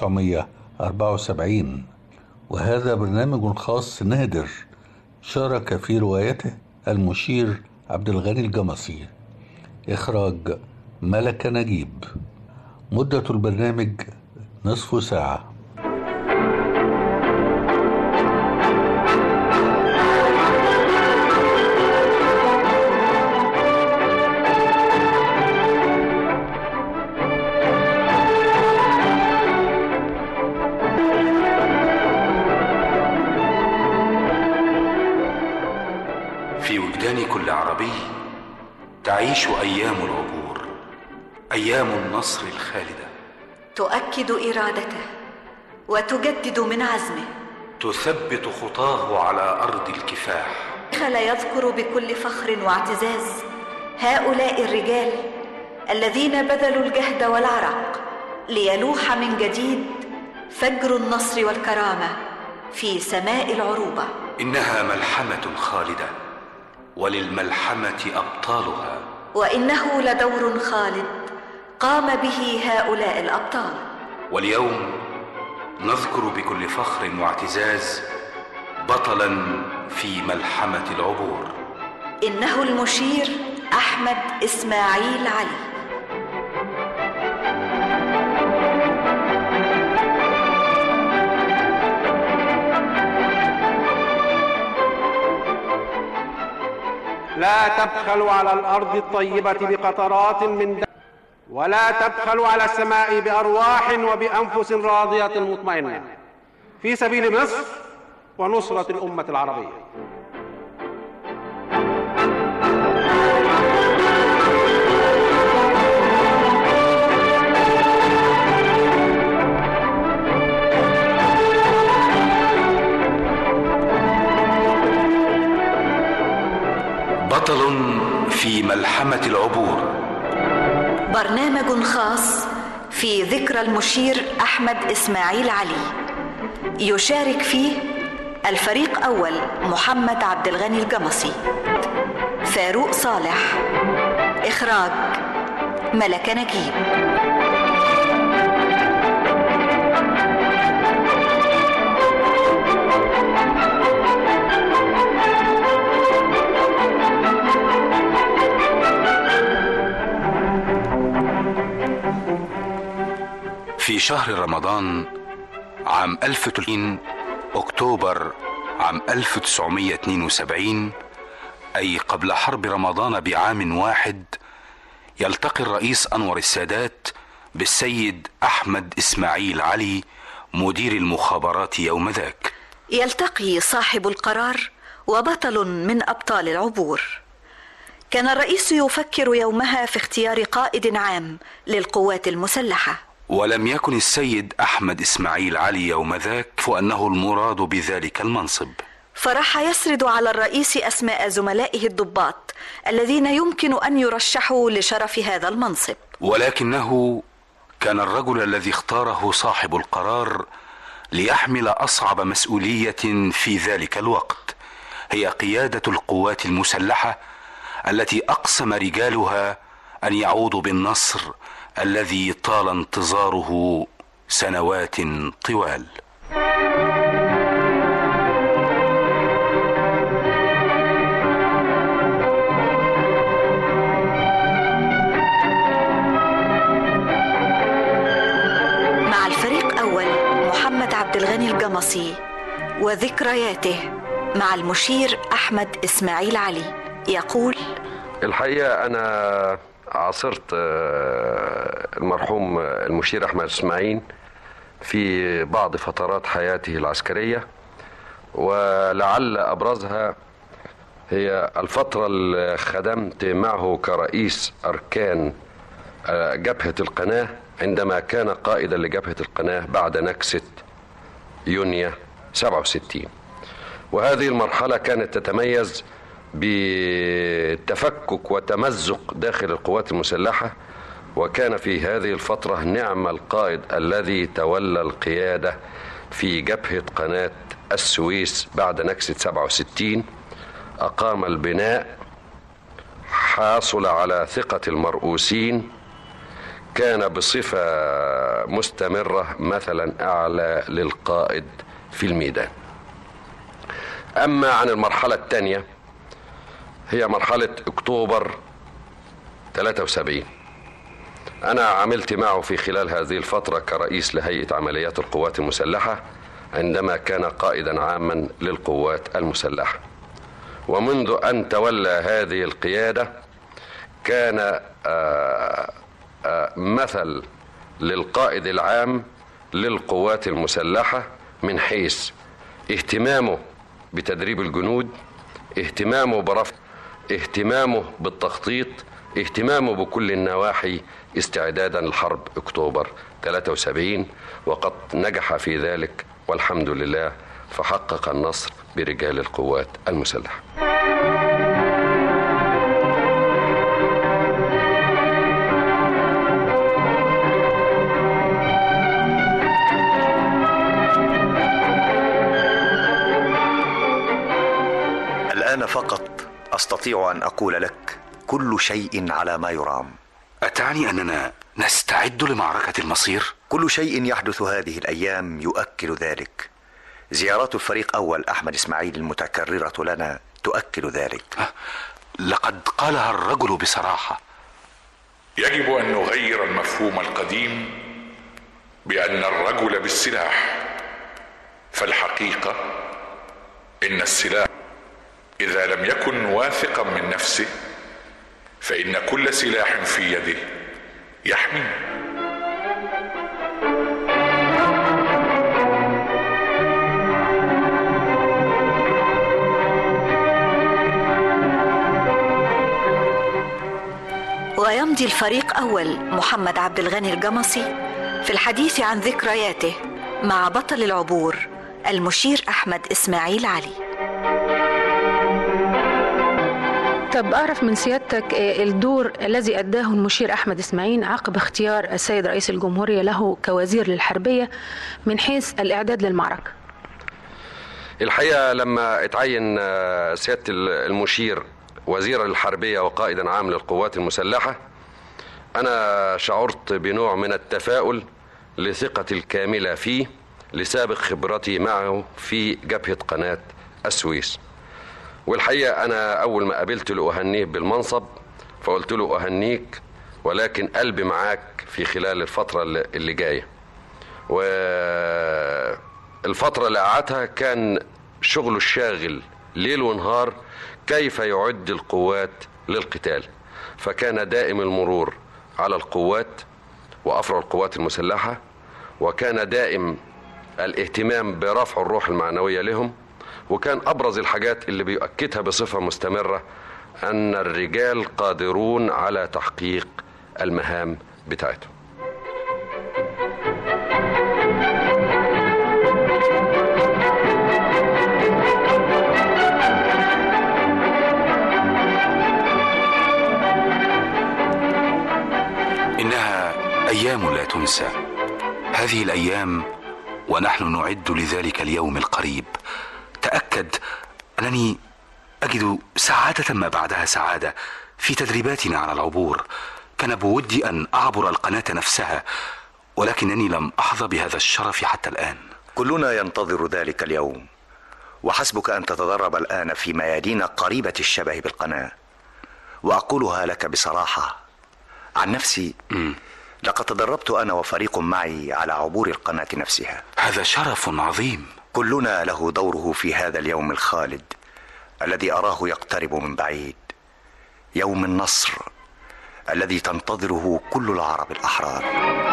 1974 وهذا برنامج خاص نادر شارك في روايته المشير عبد الغني الجمصي إخراج ملك نجيب مدة البرنامج نصف ساعة في وجدان كل عربي تعيش ايام العبور ايام النصر الخالده تؤكد ارادته وتجدد من عزمه تثبت خطاه على ارض الكفاح خلا يذكر بكل فخر واعتزاز هؤلاء الرجال الذين بذلوا الجهد والعرق ليلوح من جديد فجر النصر والكرامه في سماء العروبه انها ملحمه خالده وللملحمه ابطالها وانه لدور خالد قام به هؤلاء الابطال واليوم نذكر بكل فخر واعتزاز بطلا في ملحمه العبور انه المشير احمد اسماعيل علي لا تبخلوا على الأرض الطيبة بقطرات من دم ولا تبخلوا على السماء بأرواح وبأنفس راضية مطمئنة في سبيل مصر ونصرة الأمة العربية بطل في ملحمه العبور برنامج خاص في ذكرى المشير احمد اسماعيل علي يشارك فيه الفريق اول محمد عبد الغني الجمصي فاروق صالح اخراج ملكه نجيب في شهر رمضان عام 1300 أكتوبر عام 1972 أي قبل حرب رمضان بعام واحد يلتقي الرئيس أنور السادات بالسيد أحمد إسماعيل علي مدير المخابرات يوم ذاك يلتقي صاحب القرار وبطل من ابطال العبور كان الرئيس يفكر يومها في اختيار قائد عام للقوات المسلحه ولم يكن السيد أحمد إسماعيل علي يوم ذاك فأنه المراد بذلك المنصب فراح يسرد على الرئيس اسماء زملائه الضباط الذين يمكن ان يرشحوا لشرف هذا المنصب ولكنه كان الرجل الذي اختاره صاحب القرار ليحمل أصعب مسؤولية في ذلك الوقت هي قيادة القوات المسلحة التي أقسم رجالها أن يعودوا بالنصر الذي طال انتظاره سنوات طوال مع الفريق اول محمد عبد الغني الجمصي وذكرياته مع المشير احمد اسماعيل علي يقول الحقيقة أنا عاصرت آه، المرحوم المشير أحمد إسماعيل في بعض فترات حياته العسكرية ولعل أبرزها هي الفترة اللي خدمت معه كرئيس أركان آه، جبهة القناة عندما كان قائدا لجبهة القناة بعد نكسة يونيو 67 وهذه المرحلة كانت تتميز بتفكك وتمزق داخل القوات المسلحة وكان في هذه الفترة نعم القائد الذي تولى القيادة في جبهة قناة السويس بعد نكسة 67 أقام البناء حاصل على ثقة المرؤوسين كان بصفة مستمرة مثلا أعلى للقائد في الميدان أما عن المرحلة الثانية هي مرحلة أكتوبر 73 أنا عملت معه في خلال هذه الفترة كرئيس لهيئة عمليات القوات المسلحة عندما كان قائدا عاما للقوات المسلحة ومنذ أن تولى هذه القيادة كان آه، آه، مثل للقائد العام للقوات المسلحة من حيث اهتمامه بتدريب الجنود اهتمامه برفع اهتمامه بالتخطيط اهتمامه بكل النواحي استعدادا لحرب اكتوبر 73 وقد نجح في ذلك والحمد لله فحقق النصر برجال القوات المسلحه الآن فقط أستطيع أن أقول لك كل شيء على ما يرام أتعني أننا نستعد لمعركة المصير؟ كل شيء يحدث هذه الأيام يؤكد ذلك زيارات الفريق أول أحمد إسماعيل المتكررة لنا تؤكد ذلك لقد قالها الرجل بصراحة يجب ان نغير المفهوم القديم بان الرجل بالسلاح فالحقيقه ان السلاح اذا لم يكن واثقا من نفسه فان كل سلاح في يده يحميه ويمضي الفريق أول محمد عبد الغني الجمصي في الحديث عن ذكرياته مع بطل العبور المشير أحمد إسماعيل علي طب أعرف من سيادتك آه، الدور الذي أداه المشير أحمد إسماعيل عقب اختيار السيد رئيس الجمهورية له كوزير للحربية من حيث الإعداد للمعركة الحقيقه لما اتعين آه، سياده المشير وزيرا للحربيه وقائدا عام للقوات المسلحه انا شعرت بنوع من التفاؤل لثقتي الكامله فيه لسابق خبرتي معه في جبهه قناه السويس والحقيقه انا اول ما قابلت له اهنيه بالمنصب فقلت له اهنيك ولكن قلبي معاك في خلال الفتره اللي اللي جايه والفتره اللي قعدتها كان شغله الشاغل ليل ونهار كيف يعد القوات للقتال فكان دائم المرور على القوات وأفرع القوات المسلحة وكان دائم الاهتمام برفع الروح المعنوية لهم وكان أبرز الحاجات اللي بيؤكدها بصفة مستمرة أن الرجال قادرون على تحقيق المهام بتاعتهم إنها أيام لا تنسى هذه الأيام ونحن نعد لذلك اليوم القريب تأكد أنني أجد سعادة ما بعدها سعادة في تدريباتنا على العبور كان بودي أن أعبر القناة نفسها ولكنني لم أحظى بهذا الشرف حتى الآن كلنا ينتظر ذلك اليوم وحسبك ان تتدرب الان في ميادين قريبه الشبه بالقناه واقولها لك بصراحه عن نفسي لقد تدربت انا وفريق معي على عبور القناه نفسها هذا شرف عظيم كلنا له دوره في هذا اليوم الخالد الذي اراه يقترب من بعيد يوم النصر الذي تنتظره كل العرب الاحرار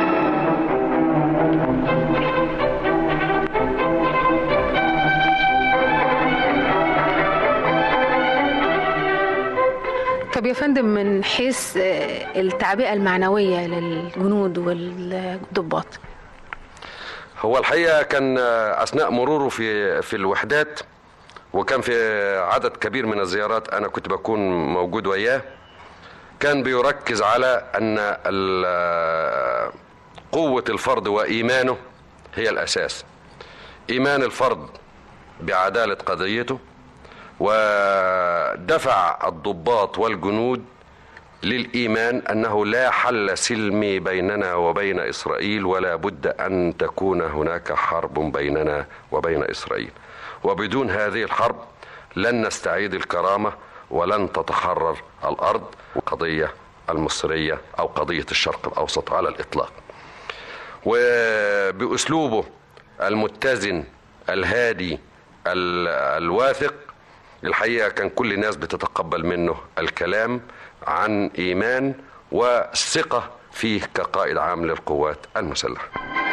طب يا فندم من حيث آه، التعبئة المعنوية للجنود والضباط هو الحقيقه كان اثناء مروره في في الوحدات وكان في عدد كبير من الزيارات انا كنت بكون موجود وياه كان بيركز على ان ال- قوه الفرد وايمانه هي الاساس ايمان الفرد بعداله قضيته ودفع الضباط والجنود للايمان انه لا حل سلمي بيننا وبين اسرائيل ولا بد ان تكون هناك حرب بيننا وبين اسرائيل وبدون هذه الحرب لن نستعيد الكرامه ولن تتحرر الارض القضيه المصريه او قضيه الشرق الاوسط على الاطلاق وباسلوبه المتزن الهادي ال- الواثق الحقيقه كان كل الناس بتتقبل منه الكلام عن ايمان وثقه فيه كقائد عام للقوات المسلحه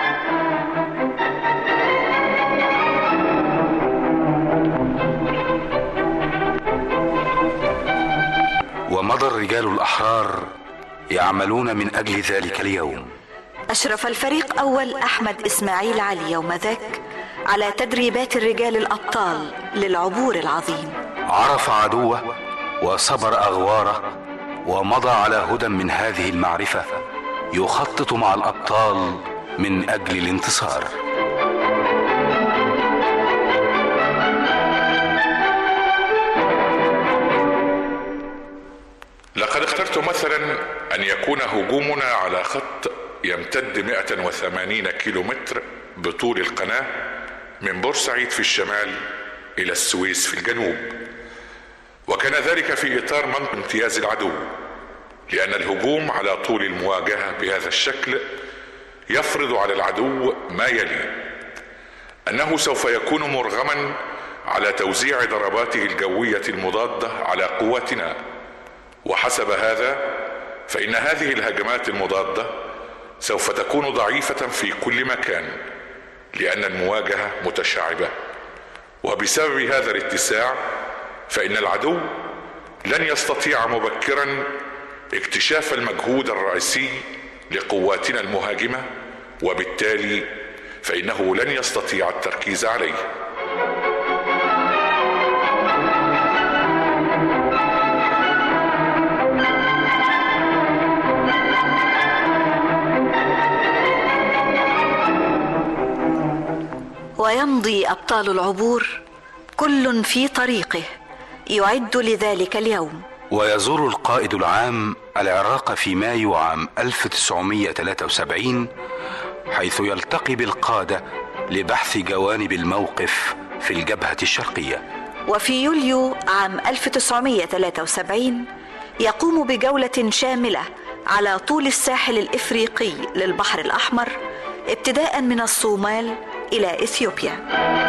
ومضى الرجال الأحرار يعملون من أجل ذلك اليوم أشرف الفريق أول أحمد إسماعيل علي يوم ذاك على تدريبات الرجال الأبطال للعبور العظيم عرف عدوه وصبر أغواره ومضى على هدى من هذه المعرفة يخطط مع الأبطال من أجل الانتصار لقد اخترت مثلا أن يكون هجومنا على خط يمتد 180 كيلومتر بطول القناة من بورسعيد في الشمال إلى السويس في الجنوب وكان ذلك في إطار منطق امتياز العدو لأن الهجوم على طول المواجهة بهذا الشكل يفرض على العدو ما يلي أنه سوف يكون مرغما على توزيع ضرباته الجوية المضادة على قواتنا وحسب هذا فإن هذه الهجمات المضادة سوف تكون ضعيفة في كل مكان لأن المواجهة متشعبة وبسبب هذا الاتساع فإن العدو لن يستطيع مبكرا اكتشاف المجهود الرئيسي لقواتنا المهاجمة وبالتالي فإنه لن يستطيع التركيز عليه ويمضي أبطال العبور كل في طريقه يعد لذلك اليوم ويزور القائد العام العراق في مايو عام 1973 حيث يلتقي بالقادة لبحث جوانب الموقف في الجبهة الشرقية وفي يوليو عام 1973 يقوم بجولة شاملة على طول الساحل الإفريقي للبحر الأحمر ابتداء من الصومال إلى إثيوبيا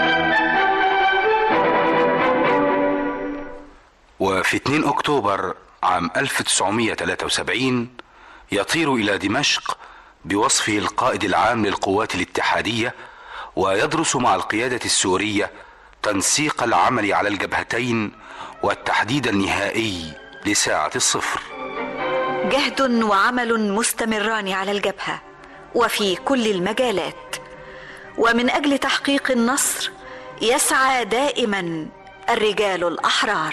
وفي 2 أكتوبر عام 1973 يطير إلى دمشق بوصفه القائد العام للقوات الاتحادية ويدرس مع القيادة السورية تنسيق العمل على الجبهتين والتحديد النهائي لساعة الصفر جهد وعمل مستمران على الجبهه وفي كل المجالات ومن اجل تحقيق النصر يسعى دائما الرجال الاحرار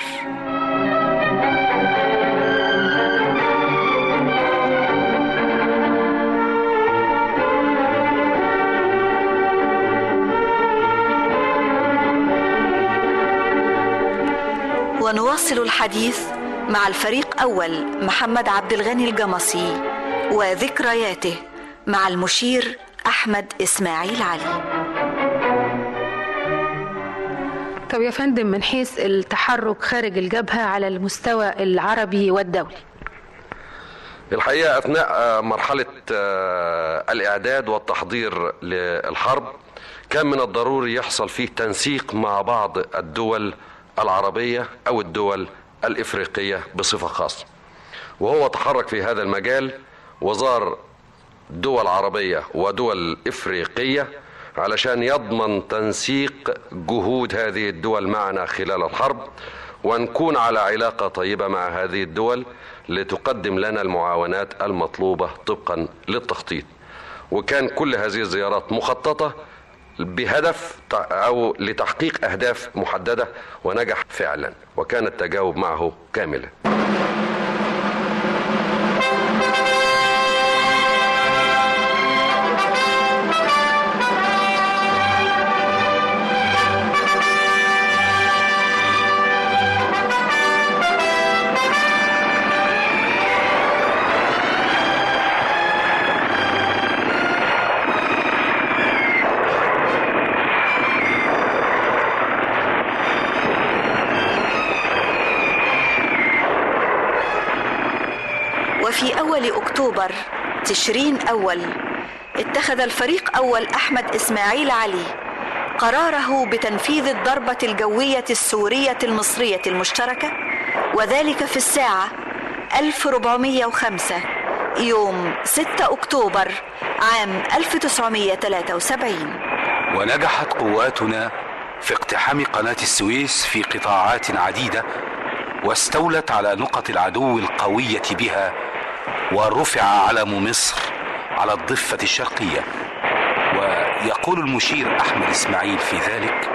ونواصل الحديث مع الفريق اول محمد عبد الغني الجمصي وذكرياته مع المشير احمد اسماعيل علي طب يا فندم من حيث التحرك خارج الجبهة على المستوى العربي والدولي الحقيقة أثناء آه، مرحلة آه، الإعداد والتحضير للحرب كان من الضروري يحصل فيه تنسيق مع بعض الدول العربية أو الدول الإفريقية بصفة خاصة وهو تحرك في هذا المجال وزار دول عربية ودول إفريقية علشان يضمن تنسيق جهود هذه الدول معنا خلال الحرب ونكون على علاقة طيبة مع هذه الدول لتقدم لنا المعاونات المطلوبة طبقا للتخطيط وكان كل هذه الزيارات مخططة بهدف تع- أو لتحقيق أهداف محددة ونجح فعلا وكان التجاوب معه كاملا وفي أول أكتوبر تشرين أول اتخذ الفريق أول أحمد إسماعيل علي قراره بتنفيذ الضربة الجوية السورية المصرية المشتركة وذلك في الساعة 1405 يوم 6 أكتوبر عام 1973 ونجحت قواتنا في اقتحام قناة السويس في قطاعات عديدة واستولت على نقط العدو القوية بها ورفع علم مصر على الضفة الشرقية ويقول المشير أحمد إسماعيل في ذلك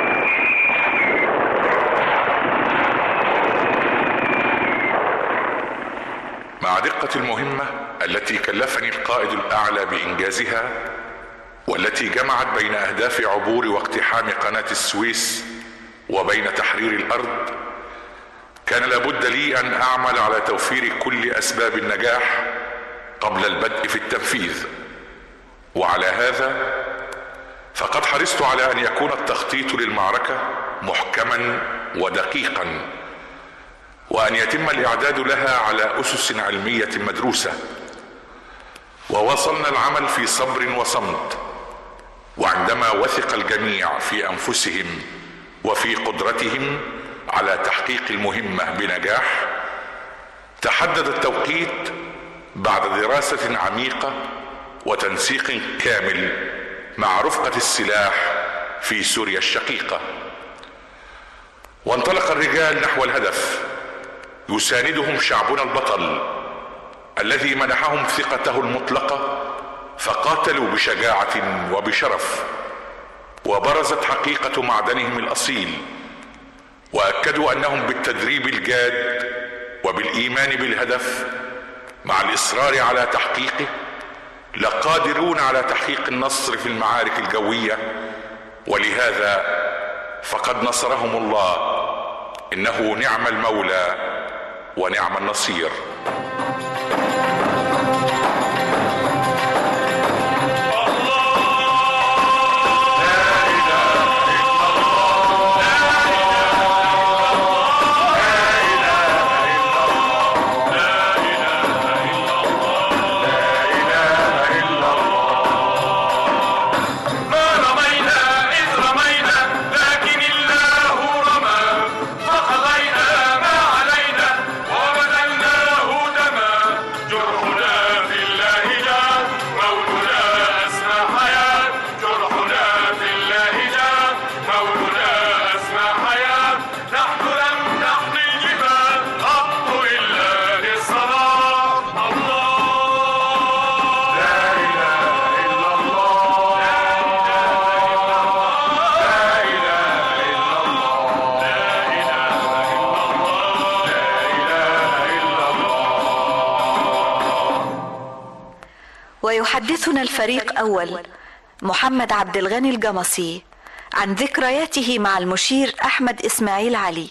مع دقة المهمة التي كلفني القائد الأعلى بإنجازها والتي جمعت بين أهداف عبور واقتحام قناة السويس وبين تحرير الأرض كان لابد لي أن أعمل على توفير كل أسباب النجاح قبل البدء في التنفيذ وعلى هذا فقد حرصت على أن يكون التخطيط للمعركة محكما ودقيقا وان يتم الاعداد لها على اسس علميه مدروسه وواصلنا العمل في صبر وصمت وعندما وثق الجميع في انفسهم وفي قدرتهم على تحقيق المهمه بنجاح تحدد التوقيت بعد دراسه عميقه وتنسيق كامل مع رفقه السلاح في سوريا الشقيقه وانطلق الرجال نحو الهدف يساندهم شعبنا البطل الذي منحهم ثقته المطلقه فقاتلوا بشجاعه وبشرف وبرزت حقيقه معدنهم الاصيل واكدوا انهم بالتدريب الجاد وبالايمان بالهدف مع الاصرار على تحقيقه لقادرون على تحقيق النصر في المعارك الجويه ولهذا فقد نصرهم الله انه نعم المولى ونعم النصير ما رمينا إذ رمينا لكن الله رمى فقضينا ما علينا وبذلنا ويحدثنا الفريق أول محمد عبد الغني الجمصي عن ذكرياته مع المشير أحمد إسماعيل علي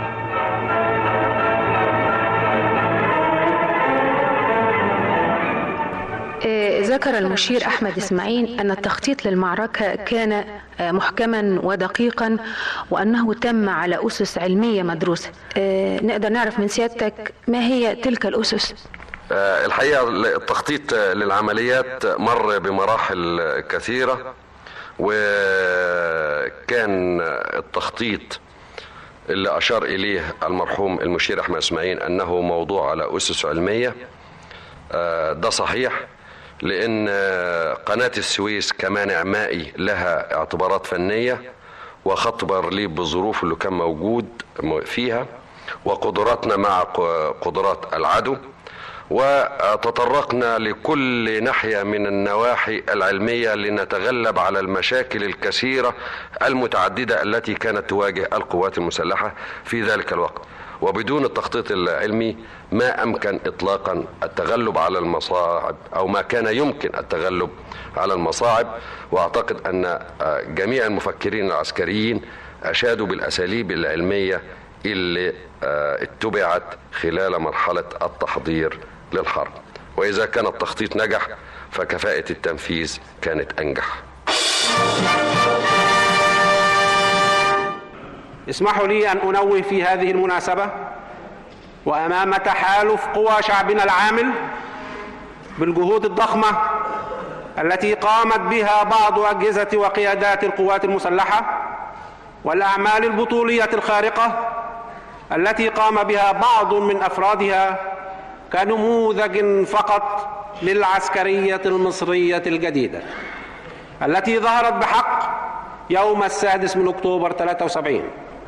آه، ذكر المشير أحمد إسماعيل أن التخطيط للمعركة كان آه، محكما ودقيقا وأنه تم على أسس علمية مدروسة آه، نقدر نعرف من سيادتك ما هي تلك الأسس آه، الحقيقة التخطيط للعمليات مر بمراحل كثيرة وكان التخطيط اللي أشار إليه المرحوم المشير أحمد إسماعيل أنه موضوع على أسس علمية آه، ده صحيح لأن آه، قناة السويس كمانع مائي لها اعتبارات فنية وخط بارليف بالظروف اللي كان موجود م- فيها وقدراتنا مع ق- قدرات العدو وتطرقنا لكل ناحية من النواحي العلمية لنتغلب على المشاكل الكثيرة المتعددة التي كانت تواجه القوات المسلحة في ذلك الوقت وبدون التخطيط العلمي ما أمكن إطلاقا التغلب على المصاعب أو ما كان يمكن التغلب على المصاعب وأعتقد أن آه، جميع المفكرين العسكريين أشادوا بالأساليب العلمية اللي آه، اتبعت خلال مرحلة التحضير للحرب وإذا كان التخطيط نجح فكفاءة التنفيذ كانت أنجح اسمحوا لي أن أنوه في هذه المناسبة وأمام تحالف قوى شعبنا العامل بالجهود الضخمة التي قامت بها بعض أجهزة وقيادات القوات المسلحة والأعمال البطولية الخارقة التي قام بها بعض من أفرادها كنموذج فقط للعسكرية المصرية الجديدة التي ظهرت بحق يوم السادس من أكتوبر 73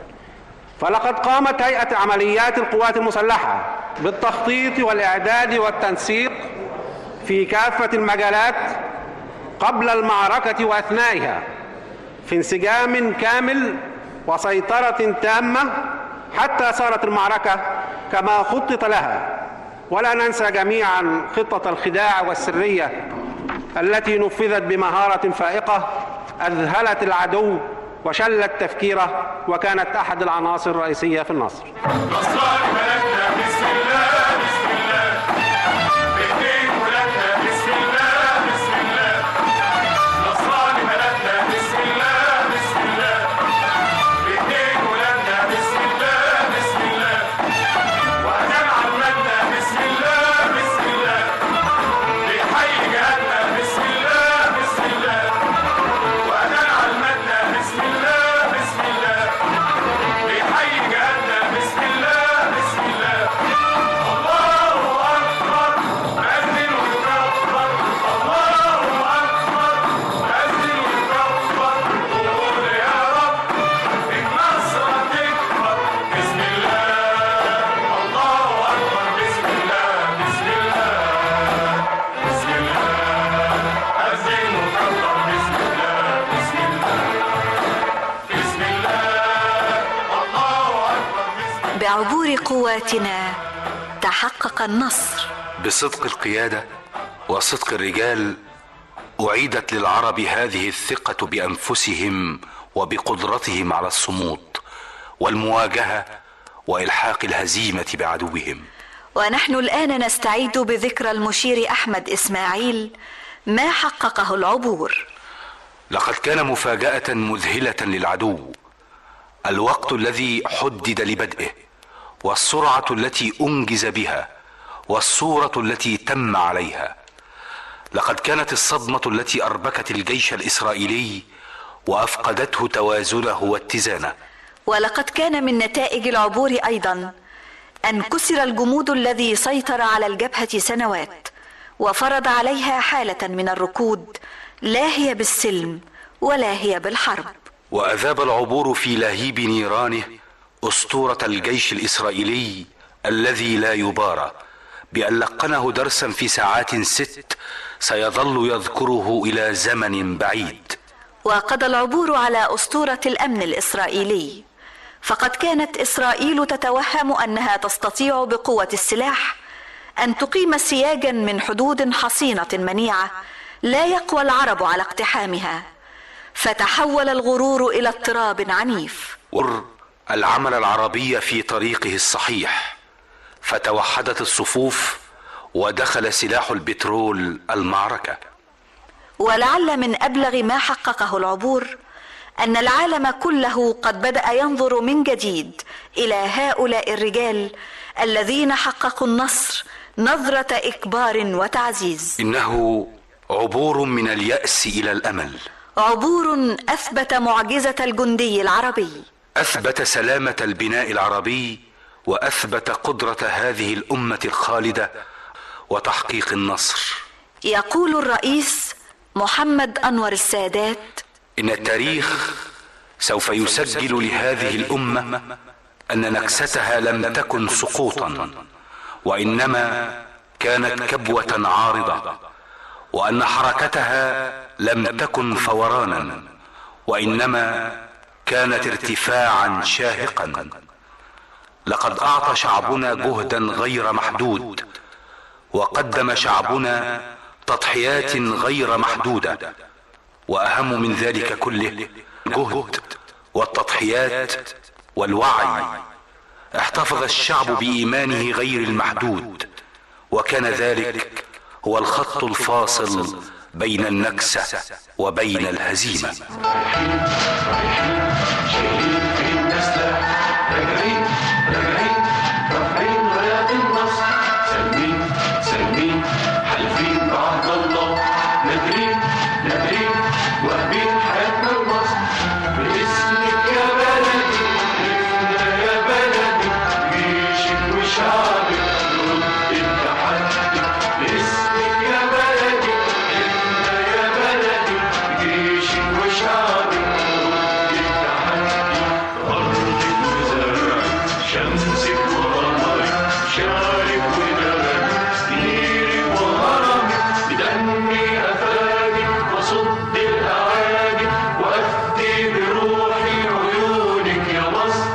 فلقد قامت هيئة عمليات القوات المسلحة بالتخطيط والإعداد والتنسيق في كافة المجالات قبل المعركة وأثنائها في انسجام كامل وسيطرة تامة حتى صارت المعركة كما خطط لها ولا ننسى جميعا خطة الخداع والسرية التي نفذت بمهارة فائقة أذهلت العدو وشلت تفكيره وكانت أحد العناصر الرئيسية في النصر نصار بلدنا بسم الله بسم الله بإيدين ولادنا بسم الله بسم الله نصار بلدنا بسم الله بسم الله بإيدين ولادنا بسم الله بسم الله وأدام عمتنا بسم الله بسم الله بيحيي جهادنا بسم الله بسم الله وأدام عمتنا بسم الله بسم الله بيحيي جهادنا بسم الله بسم الله الله أكبر أذن ويكبر الله أكبر أذن ويكبر قول يا رب النصر تكبر بسم الله الله أكبر بسم الله بسم الله بسم الله أذن ويكبر بسم الله بسم الله بسم الله الله أكبر بعبور قواتنا تحقق النصر بصدق القيادة وصدق الرجال أعيدت للعرب هذه الثقة بأنفسهم وبقدرتهم على الصمود والمواجهة وإلحاق الهزيمة بعدوهم ونحن الآن نستعيد بذكرى المشير أحمد إسماعيل ما حققه العبور لقد كان مفاجأة مذهلة للعدو الوقت الذي حدد لبدئه والسرعة التي أنجز بها والصورة التي تم عليها لقد كانت الصدمة التي أربكت الجيش الإسرائيلي وأفقدته توازنه واتزانه ولقد كان من نتائج العبور أيضا أن كسر الجمود الذي سيطر على الجبهة سنوات وفرض عليها حالة من الركود لا هي بالسلم ولا هي بالحرب وأذاب العبور في لهيب نيرانه أسطورة الجيش الإسرائيلي الذي لا يبارى بأن لقنه درسا في ساعات ست سيظل يذكره إلى زمن بعيد وقضى العبور على أسطورة الأمن الإسرائيلي فقد كانت إسرائيل تتوهم أنها تستطيع بقوة السلاح ان تقيم سياجا من حدود حصينه منيعه لا يقوى العرب على اقتحامها فتحول الغرور الى اضطراب عنيف ور العمل العربي في طريقه الصحيح فتوحدت الصفوف ودخل سلاح البترول المعركه ولعل من ابلغ ما حققه العبور ان العالم كله قد بدا ينظر من جديد الى هؤلاء الرجال الذين حققوا النصر نظره اكبار وتعزيز انه عبور من الياس الى الامل عبور اثبت معجزه الجندي العربي اثبت سلامه البناء العربي واثبت قدره هذه الامه الخالده وتحقيق النصر يقول الرئيس محمد انور السادات ان التاريخ سوف يسجل لهذه الامه ان نكستها لم تكن سقوطا وانما كانت كبوه عارضه وان حركتها لم تكن فورانا وانما كانت ارتفاعا شاهقا لقد اعطى شعبنا جهدا غير محدود وقدم شعبنا تضحيات غير محدوده واهم من ذلك كله الجهد والتضحيات والوعي احتفظ الشعب بايمانه غير المحدود وكان ذلك هو الخط الفاصل بين النكسه وبين الهزيمه راجعين راجعين رافعين رايات النصر سالمين سالمين حالفين بعهد الله نادرين نادرين واهبين حياتنا لمصر باسمك يا بلدي اسمنا يا بلدي جيشك وشعبك ضد التحدي باسمك يا بلدي اسمنا يا بلدي جيشك وشعبك ضد التحدي أرضك وزرعك شمسك وقمرك شعرك ودمك نيرك وهرمك بدمي أفادك وصد الأعادي وأفدي بروحي عيونك يا مصر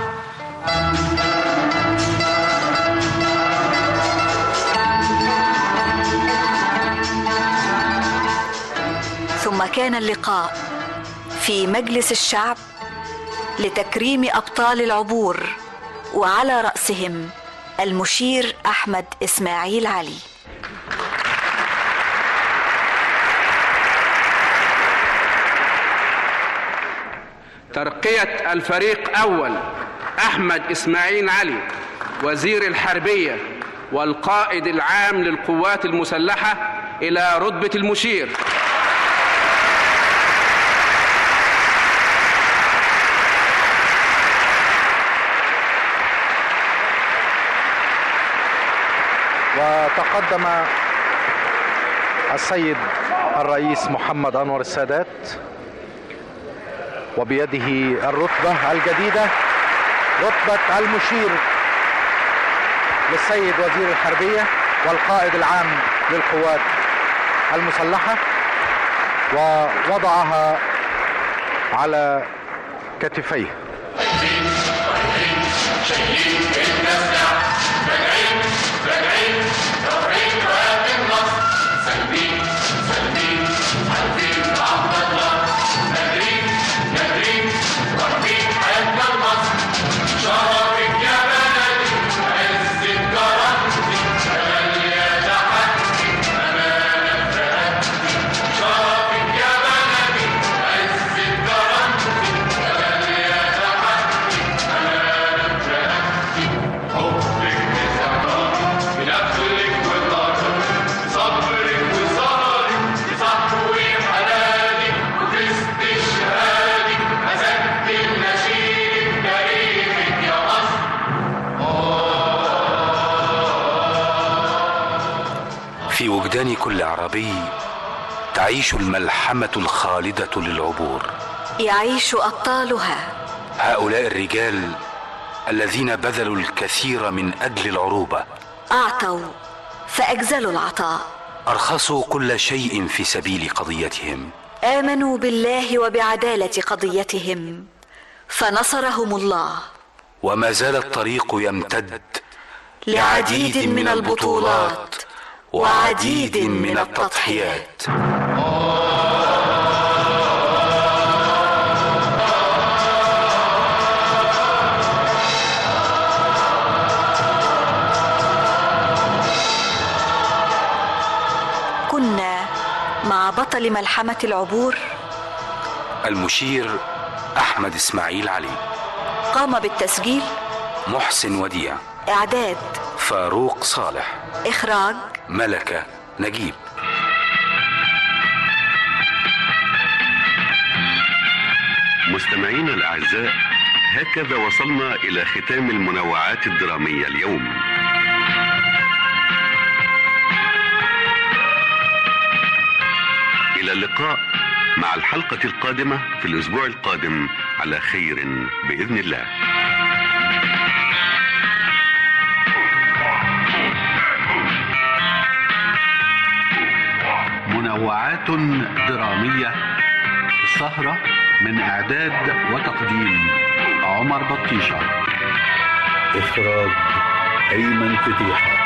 ثم كان اللقاء في مجلس الشعب لتكريم ابطال العبور وعلى راسهم المشير احمد اسماعيل علي ترقية الفريق أول أحمد إسماعيل علي وزير الحربية والقائد العام للقوات المسلحة إلى رتبة المشير وتقدم السيد الرئيس محمد انور السادات وبيده الرتبه الجديده رتبه المشير للسيد وزير الحربيه والقائد العام للقوات المسلحه ووضعها على كتفيه شايلين النسع راجعين راجعين رافعين رايات النصر سالمين سالمين حالفين بعهد الله نادرين نادرين رافعين حياتنا لمصر شرفك يا بلدي عز كرامتي غالية تحدي أمانة في رقبتي شرفك يا بلدي عز كرامتي غالية تحدي أمانة في رقبتي حبك بزعمارك بنخلك وطارك بصبرك وسهرك بصحوي حنانك وفي استشهادك أسجل نشيدك تاريخك يا مصر في وجدان كل عربي تعيش الملحمه الخالده للعبور يعيش ابطالها هؤلاء الرجال الذين بذلوا الكثير من اجل العروبه اعطوا فاجزلوا العطاء ارخصوا كل شيء في سبيل قضيتهم امنوا بالله وبعداله قضيتهم فنصرهم الله وما زال الطريق يمتد لعديد من البطولات وعديد من التضحيات كنا مع بطل ملحمة العبور المشير أحمد إسماعيل علي قام بالتسجيل محسن وديع إعداد فاروق صالح إخراج ملكة نجيب مستمعينا الأعزاء هكذا وصلنا إلى ختام المنوعات الدرامية اليوم إلى اللقاء مع الحلقة القادمة في الأسبوع القادم على خير بإذن الله منوعات درامية السهرة من إعداد وتقديم عمر بطيشة إخراج أيمن فتيحة